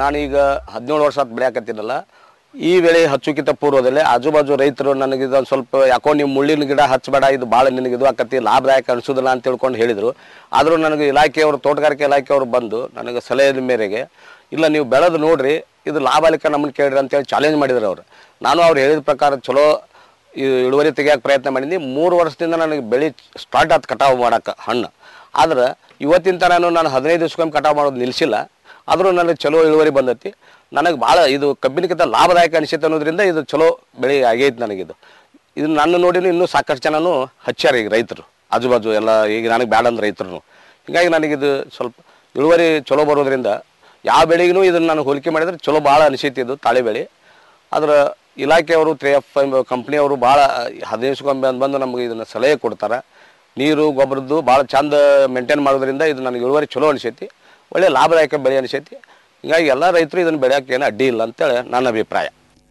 ನಾನೀಗ ಹದಿನೇಳು ವರ್ಷ ಆತ್ ಬೆಳೆಯಾಕತ್ತೀನಲ್ಲ ಈ ಬೆಳೆ ಹಚ್ಚುಕಿತ ಪೂರ್ವದಲ್ಲಿ ಆಜು ಬಾಜು ರೈತರು ನನಗೆ ಇದೊಂದು ಸ್ವಲ್ಪ ಯಾಕೋ ನೀವು ಮುಳ್ಳಿನ ಗಿಡ ಹಚ್ಚಬೇಡ ಇದು ಭಾಳ ನಿನಗೆ ಇದು ಆಕತಿ ಲಾಭದಾಯಕ ಅನಿಸೋದಿಲ್ಲ ಅಂತ ತಿಳ್ಕೊಂಡು ಹೇಳಿದರು ಆದರೂ ನನಗೆ ಇಲಾಖೆಯವರು ತೋಟಗಾರಿಕೆ ಇಲಾಖೆಯವರು ಬಂದು ನನಗೆ ಸಲಹೆ ಮೇರೆಗೆ ಇಲ್ಲ ನೀವು ಬೆಳೆದು ನೋಡ್ರಿ ಇದು ಲಾಭಾಲಿಕ ನಮ್ಮನ್ನು ಕೇಳ್ರಿ ಅಂತೇಳಿ ಚಾಲೆಂಜ್ ಮಾಡಿದ್ರು ಅವರು ನಾನು ಅವ್ರು ಹೇಳಿದ ಪ್ರಕಾರ ಚಲೋ ಈ ಇಳುವರಿ ತೆಗಿಯೋಕೆ ಪ್ರಯತ್ನ ಮಾಡಿದ್ನಿ ಮೂರು ವರ್ಷದಿಂದ ನನಗೆ ಬೆಳೆ ಸ್ಟಾರ್ಟ್ ಆಯ್ತು ಕಟಾವು ಮಾಡೋಕೆ ಹಣ್ಣು ಆದ್ರೆ ಇವತ್ತಿನ ತನಕ ನಾನು ಹದಿನೈದು ದಿವ್ಸಕ್ಕೊಮ್ಮೆ ಕಟಾವು ಮಾಡೋದು ನಿಲ್ಲಿಸಿಲ್ಲ ಆದರೂ ನನಗೆ ಚಲೋ ಇಳುವರಿ ಬಂದೈತಿ ನನಗೆ ಭಾಳ ಇದು ಕಬ್ಬಿನಕ್ಕಿಂತ ಲಾಭದಾಯಕ ಅನಿಸುತ್ತೆ ಅನ್ನೋದ್ರಿಂದ ಇದು ಚಲೋ ಬೆಳೆ ಆಗೈತೆ ನನಗಿದು ಇದು ನನ್ನ ನೋಡಿನೂ ಇನ್ನೂ ಸಾಕಷ್ಟು ಜನನು ಹಚ್ಚಾರ ಈಗ ರೈತರು ಆಜು ಬಾಜು ಎಲ್ಲ ಈಗ ನನಗೆ ಬ್ಯಾಡ ಅಂದ್ರೆ ರೈತರು ಹೀಗಾಗಿ ನನಗಿದು ಸ್ವಲ್ಪ ಇಳುವರಿ ಚಲೋ ಬರೋದ್ರಿಂದ ಯಾವ ಬೆಳೆಗೂ ಇದನ್ನು ನಾನು ಹೋಲಿಕೆ ಮಾಡಿದ್ರೆ ಚಲೋ ಭಾಳ ಅನಿಸೈತಿ ಇದು ತಾಳೆ ಬೆಳೆ ಆದ್ರೆ ಇಲಾಖೆಯವರು ತ್ರೀ ಎಫ್ ಕಂಪ್ನಿಯವರು ಭಾಳ ಹದಿನೈದು ಬಂದು ಬಂದು ನಮಗೆ ಇದನ್ನು ಸಲಹೆ ಕೊಡ್ತಾರೆ ನೀರು ಗೊಬ್ಬರದ್ದು ಭಾಳ ಚಂದ ಮೇಂಟೈನ್ ಮಾಡೋದ್ರಿಂದ ಇದು ನನಗೆ ಇಳುವರಿ ಚಲೋ ಅನಿಸೈತಿ ಒಳ್ಳೆ ಲಾಭದಾಯಕ ಬೆಳೆ ಅನಿಸೈತಿ ಹೀಗಾಗಿ ಎಲ್ಲ ರೈತರು ಇದನ್ನು ಬೆಳೆಯೋಕೆ ಏನು ಅಡ್ಡಿ ಇಲ್ಲ ಅಂತೇಳಿ ನನ್ನ ಅಭಿಪ್ರಾಯ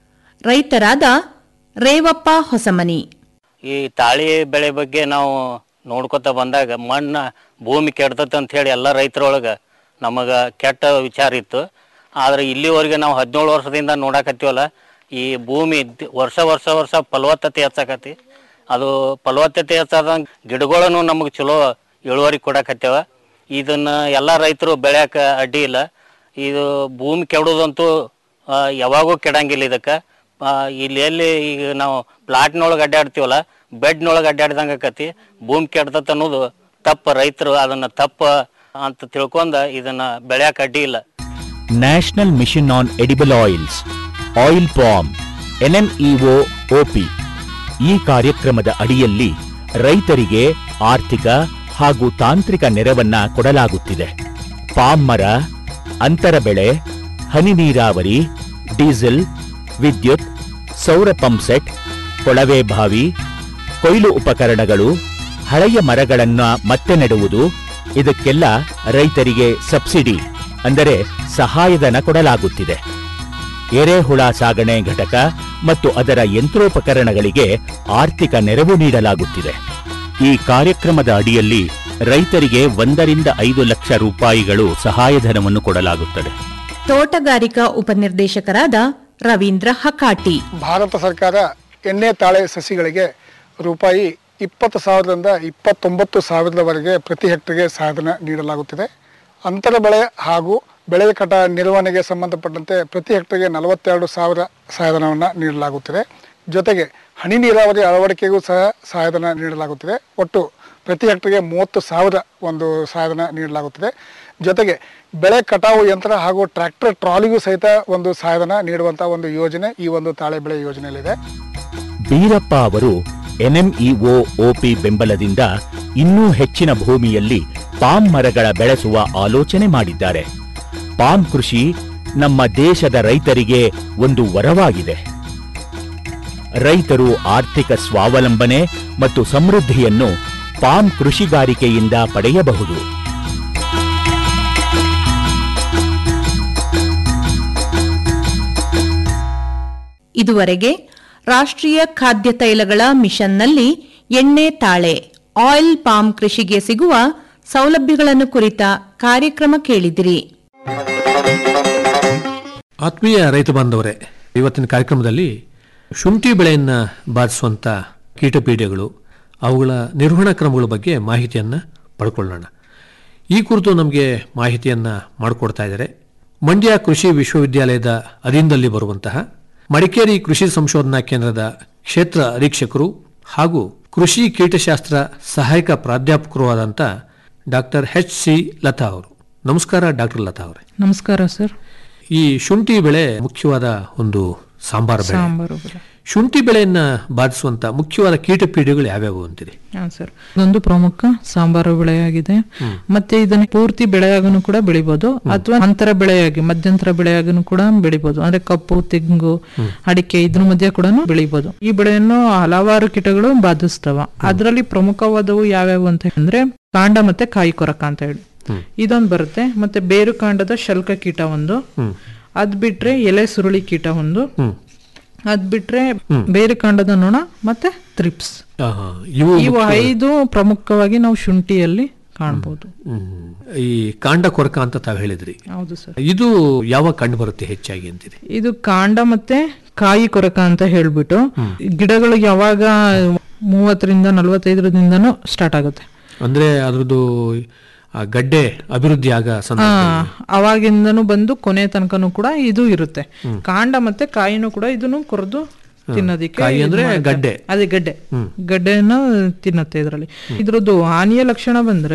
ರೈತರಾದ ರೇವಪ್ಪ ಹೊಸಮನಿ ಈ ತಾಳಿ ಬೆಳೆ ಬಗ್ಗೆ ನಾವು ನೋಡ್ಕೊತ ಬಂದಾಗ ಮಣ್ಣು ಭೂಮಿ ಕೆಡ್ತೈತೆ ಅಂತ ಹೇಳಿ ಎಲ್ಲ ರೈತರೊಳಗೆ ನಮಗೆ ಕೆಟ್ಟ ವಿಚಾರ ಇತ್ತು ಆದರೆ ಇಲ್ಲಿವರೆಗೆ ನಾವು ಹದಿನೇಳು ವರ್ಷದಿಂದ ನೋಡಕತ್ತೀವಲ್ಲ ಈ ಭೂಮಿ ದ್- ವರ್ಷ ವರ್ಷ ವರ್ಷ ಫಲವತ್ತತೆ ಹೆಚ್ಚಾಕತಿ ಅದು ಫಲವತ್ತತೆ ಹೆಚ್ಚಾದಂಗೆ ಗಿಡಗಳನ್ನು ನಮಗೆ ಚಲೋ ಇಳುವರಿ ಕೊಡಕತ್ತೇವ ಇದನ್ನು ಎಲ್ಲ ರೈತರು ಬೆಳ್ಯಾಕ ಅಡ್ಡಿ ಇಲ್ಲ ಇದು ಭೂಮಿ ಕೆಡೋದಂತೂ ಆ, ಯಾವಾಗೂ ಕೆಡಂಗಿಲ್ಲ ಇದಕ್ಕೆ ಇಲ್ಲಿ ಎಲ್ಲಿ ಈಗ ನಾವು ಪ್ಲಾಟ್ನೊಳಗೆ ಅಡ್ಡಾಡ್ತೀವಲ್ಲ ಬೆಡ್ನೊಳಗೆ ಅಡ್ಡಾಡ್ದಂಗೆ ಆಕತಿ ಭೂಮಿ ಕೆಡ್ತತ್ ಅನ್ನೋದು ತಪ್ಪು ರೈತರು ಅದನ್ನು ತಪ್ಪ ಅಂತ ತಿಳ್ಕೊಂಡ ಇದನ್ನ ಬೆಳ್ಯಾಕ ಅಡ್ಡಿ ಇಲ್ಲ national mission on edible oils oil palm NMEO OP ಈ ಕಾರ್ಯಕ್ರಮದ ಅಡಿಯಲ್ಲಿ ರೈತರಿಗೆ ಆರ್ಥಿಕ ಹಾಗೂ ತಾಂತ್ರಿಕ ನೆರವನ್ನ ಕೊಡಲಾಗುತ್ತಿದೆ ಪಾಮ್ ಮರ ಅಂತರ ಬೆಳೆ ಹನಿ ನೀರಾವರಿ ಡೀಸೆಲ್ ವಿದ್ಯುತ್ ಸೌರ ಪಂಪ್ ಸೆಟ್ ಕೊಳವೆ ಬಾವಿ ಕೊಯ್ಲು ಉಪಕರಣಗಳು ಹಳೆಯ ಮರಗಳನ್ನ ಮತ್ತೆ ನೆಡುವುದು ಇದಕ್ಕೆಲ್ಲ ರೈತರಿಗೆ ಸಬ್ಸಿಡಿ ಅಂದರೆ ಸಹಾಯಧನ ಕೊಡಲಾಗುತ್ತಿದೆ ಎರೆಹುಳ ಸಾಗಣೆ ಘಟಕ ಮತ್ತು ಅದರ ಯಂತ್ರೋಪಕರಣಗಳಿಗೆ ಆರ್ಥಿಕ ನೆರವು ನೀಡಲಾಗುತ್ತಿದೆ ಈ ಕಾರ್ಯಕ್ರಮದ ಅಡಿಯಲ್ಲಿ ರೈತರಿಗೆ ಒಂದರಿಂದ ಐದು ಲಕ್ಷ ರೂಪಾಯಿಗಳು ಸಹಾಯಧನವನ್ನು ಕೊಡಲಾಗುತ್ತದೆ ತೋಟಗಾರಿಕಾ ಉಪನಿರ್ದೇಶಕರಾದ ರವೀಂದ್ರ ಹಕಾಟಿ ಭಾರತ ಸರ್ಕಾರ ಎಣ್ಣೆ ತಾಳೆ ಸಸಿಗಳಿಗೆ ರೂಪಾಯಿ ಇಪ್ಪತ್ತು ಸಾವಿರದಿಂದ ಇಪ್ಪತ್ತೊಂಬತ್ತು ಸಾವಿರದವರೆಗೆ ಪ್ರತಿ ಹೆಕ್ಟರ್ಗೆ ಸಹಾಯಧನ ನೀಡಲಾಗುತ್ತಿದೆ ಅಂತರ ಬೆಳೆ ಹಾಗೂ ಬೆಳೆ ಕಟ ನಿರ್ವಹಣೆಗೆ ಸಂಬಂಧಪಟ್ಟಂತೆ ಪ್ರತಿ ಹೆಕ್ಟರ್ಗೆ ನಲವತ್ತೆರಡು ಸಾವಿರ ಸಹಾಯಧನವನ್ನು ನೀಡಲಾಗುತ್ತಿದೆ ಜೊತೆಗೆ ಹನಿ ನೀರಾವರಿ ಅಳವಡಿಕೆಗೂ ಸಹ ಸಹಾಯಧನ ನೀಡಲಾಗುತ್ತಿದೆ ಒಟ್ಟು ಪ್ರತಿ ಹೆಕ್ಟರ್ಗೆ ಮೂವತ್ತು ಸಾವಿರ ಒಂದು ಸಹಾಯಧನ ನೀಡಲಾಗುತ್ತಿದೆ ಜೊತೆಗೆ ಬೆಳೆ ಕಟಾವು ಯಂತ್ರ ಹಾಗೂ ಟ್ರ್ಯಾಕ್ಟರ್ ಟ್ರಾಲಿಗೂ ಸಹಿತ ಒಂದು ಸಹಾಯಧನ ನೀಡುವಂಥ ಒಂದು ಯೋಜನೆ ಈ ಒಂದು ತಾಳೆ ಬೆಳೆ ಯೋಜನೆಯಲ್ಲಿದೆ ಬೀರಪ್ಪ ಅವರು ಎನ್ಎಂಇಒ ಒಪಿ ಬೆಂಬಲದಿಂದ ಇನ್ನೂ ಹೆಚ್ಚಿನ ಭೂಮಿಯಲ್ಲಿ ಪಾಮ್ ಮರಗಳ ಬೆಳೆಸುವ ಆಲೋಚನೆ ಮಾಡಿದ್ದಾರೆ ಪಾಮ್ ಕೃಷಿ ನಮ್ಮ ದೇಶದ ರೈತರಿಗೆ ಒಂದು ವರವಾಗಿದೆ ರೈತರು ಆರ್ಥಿಕ ಸ್ವಾವಲಂಬನೆ ಮತ್ತು ಸಮೃದ್ಧಿಯನ್ನು ಪಾಮ್ ಕೃಷಿಗಾರಿಕೆಯಿಂದ ಪಡೆಯಬಹುದು ಇದುವರೆಗೆ ರಾಷ್ಟ್ರೀಯ ಖಾದ್ಯ ತೈಲಗಳ ಮಿಷನ್ನಲ್ಲಿ ಎಣ್ಣೆ ತಾಳೆ ಆಯಿಲ್ ಪಾಮ್ ಕೃಷಿಗೆ ಸಿಗುವ ಸೌಲಭ್ಯಗಳನ್ನು ಕುರಿತ ಕಾರ್ಯಕ್ರಮ ಕೇಳಿದಿರಿ ಆತ್ಮೀಯ ರೈತ ಬಾಂಧವರೇ ಇವತ್ತಿನ ಕಾರ್ಯಕ್ರಮದಲ್ಲಿ ಶುಂಠಿ ಬೆಳೆಯನ್ನು ಬಾಧಿಸುವಂಥ ಕೀಟಪೀಡೆಗಳು ಅವುಗಳ ನಿರ್ವಹಣಾ ಕ್ರಮಗಳ ಬಗ್ಗೆ ಮಾಹಿತಿಯನ್ನು ಪಡ್ಕೊಳ್ಳೋಣ ಈ ಕುರಿತು ನಮಗೆ ಮಾಹಿತಿಯನ್ನು ಮಾಡಿಕೊಡ್ತಾ ಇದ್ದಾರೆ ಮಂಡ್ಯ ಕೃಷಿ ವಿಶ್ವವಿದ್ಯಾಲಯದ ಅಧೀನದಲ್ಲಿ ಬರುವಂತಹ ಮಡಿಕೇರಿ ಕೃಷಿ ಸಂಶೋಧನಾ ಕೇಂದ್ರದ ಕ್ಷೇತ್ರ ಅಧೀಕ್ಷಕರು ಹಾಗೂ ಕೃಷಿ ಕೀಟಶಾಸ್ತ್ರ ಸಹಾಯಕ ಪ್ರಾಧ್ಯಾಪಕರು ಆದಂಥ ಡಾಕ್ಟರ್ ಎಚ್ ಸಿ ಲತಾ ಅವರು ನಮಸ್ಕಾರ ಡಾಕ್ಟರ್ ಲತಾ ಅವರೇ ನಮಸ್ಕಾರ ಸರ್ ಈ ಶುಂಠಿ ಬೆಳೆ ಮುಖ್ಯವಾದ ಒಂದು ಸಾಂಬಾರು ಬೆಳೆ ಸಾಂಬಾರು ಬೆಳೆ ಶುಂಠಿ ಬೆಳೆಯನ್ನ ಬಾಧಿಸುವಂತ ಮುಖ್ಯವಾದ ಕೀಟಪೀಡೆಗಳು ಯಾವ್ಯಾವು ಅಂತೀರಿ ಹಾ ಸರ್ ಇದೊಂದು ಪ್ರಮುಖ ಸಾಂಬಾರು ಬೆಳೆಯಾಗಿದೆ ಮತ್ತೆ ಇದನ್ನ ಪೂರ್ತಿ ಬೆಳೆಯಾಗನು ಕೂಡ ಬೆಳಿಬಹುದು ಅಥವಾ ಅಂತರ ಬೆಳೆಯಾಗಿ ಮಧ್ಯಂತರ ಬೆಳೆಯಾಗನು ಕೂಡ ಬೆಳಿಬಹುದು ಅಂದ್ರೆ ಕಪ್ಪು ತೆಂಗು ಅಡಿಕೆ ಇದ್ರ ಮಧ್ಯೆ ಕೂಡ ಬೆಳಿಬಹುದು ಈ ಬೆಳೆಯನ್ನು ಹಲವಾರು ಕೀಟಗಳು ಬಾಧಿಸ್ತವ ಅದರಲ್ಲಿ ಪ್ರಮುಖವಾದವು ಯಾವ್ಯಾವು ಅಂತ ಅಂದ್ರೆ ಕಾಂಡ ಮತ್ತೆ ಕಾಯಿ ಕೊರಕ ಅಂತ ಹೇಳಿ ಇದೊಂದು ಬರುತ್ತೆ ಮತ್ತೆ ಬೇರು ಕಾಂಡದ ಶಲ್ಕ ಕೀಟ ಒಂದು ಅದ್ ಬಿಟ್ರೆ ಎಲೆ ಸುರುಳಿ ಕೀಟ ಒಂದು ಅದ್ ಬಿಟ್ರೆ ಬೇರೆ ಕಾಂಡದ ನೊಣ ಮತ್ತೆ ತ್ರಿಪ್ಸ್ ಆಹಾ, ಇವು ಇವು ಐದು ಪ್ರಮುಖವಾಗಿ ನಾವು ಶುಂಠಿಯಲ್ಲಿ ಕಾಣ್ಬೋದು ಹ್ಮ್. ಈ ಕಾಂಡ ಕೊರಕ ಅಂತ ತಾವು ಹೇಳಿದ್ರಿ ಹೌದು ಸರ್ ಇದು ಯಾವಾಗ ಕಂಡು ಬರುತ್ತೆ ಹೆಚ್ಚಾಗಿ ಅಂತೀರಿ ಇದು ಕಾಂಡ ಮತ್ತೆ ಕಾಯಿ ಕೊರಕ ಅಂತ ಹೇಳ್ಬಿಟ್ಟು ಗಿಡಗಳು ಯಾವಾಗ ಮೂವತ್ತರಿಂದ ನಲವತ್ತೈದರಿಂದನೂ ಸ್ಟಾರ್ಟ್ ಆಗುತ್ತೆ ಅಂದ್ರೆ ಅದ್ರದ್ದು ಆ ಗಡ್ಡೆ ಅಭಿವೃದ್ಧಿ ಆಗ ಆ, ಸಂದರ್ಭ ಅವಾಗಿಂದನೂ ಬಂದು ಕೊನೆ ತನಕನೂ ಕೂಡ ಇದು ಇರುತ್ತೆ ಕಾಂಡ ಮತ್ತೆ ಕಾಯಿನೂ ಕೂಡ ಇದನ್ನು ಕೊರೆದು ತಿನ್ನೋದಿಕ್ಕೆ ಕಾಯಿ ಇದ್ ಅಂದ್ರೆ ಮಾಡುತ್ತೆ. ಗಡ್ಡೆ. ಅದೇ ಗಡ್ಡೆ ಗಡ್ಡೆನ ತಿನ್ನತ್ತೆ ಇದರಲ್ಲಿ ಇದ್ರದ್ದು ಹಾನಿಯ ಲಕ್ಷಣ ಬಂದ್ರೆ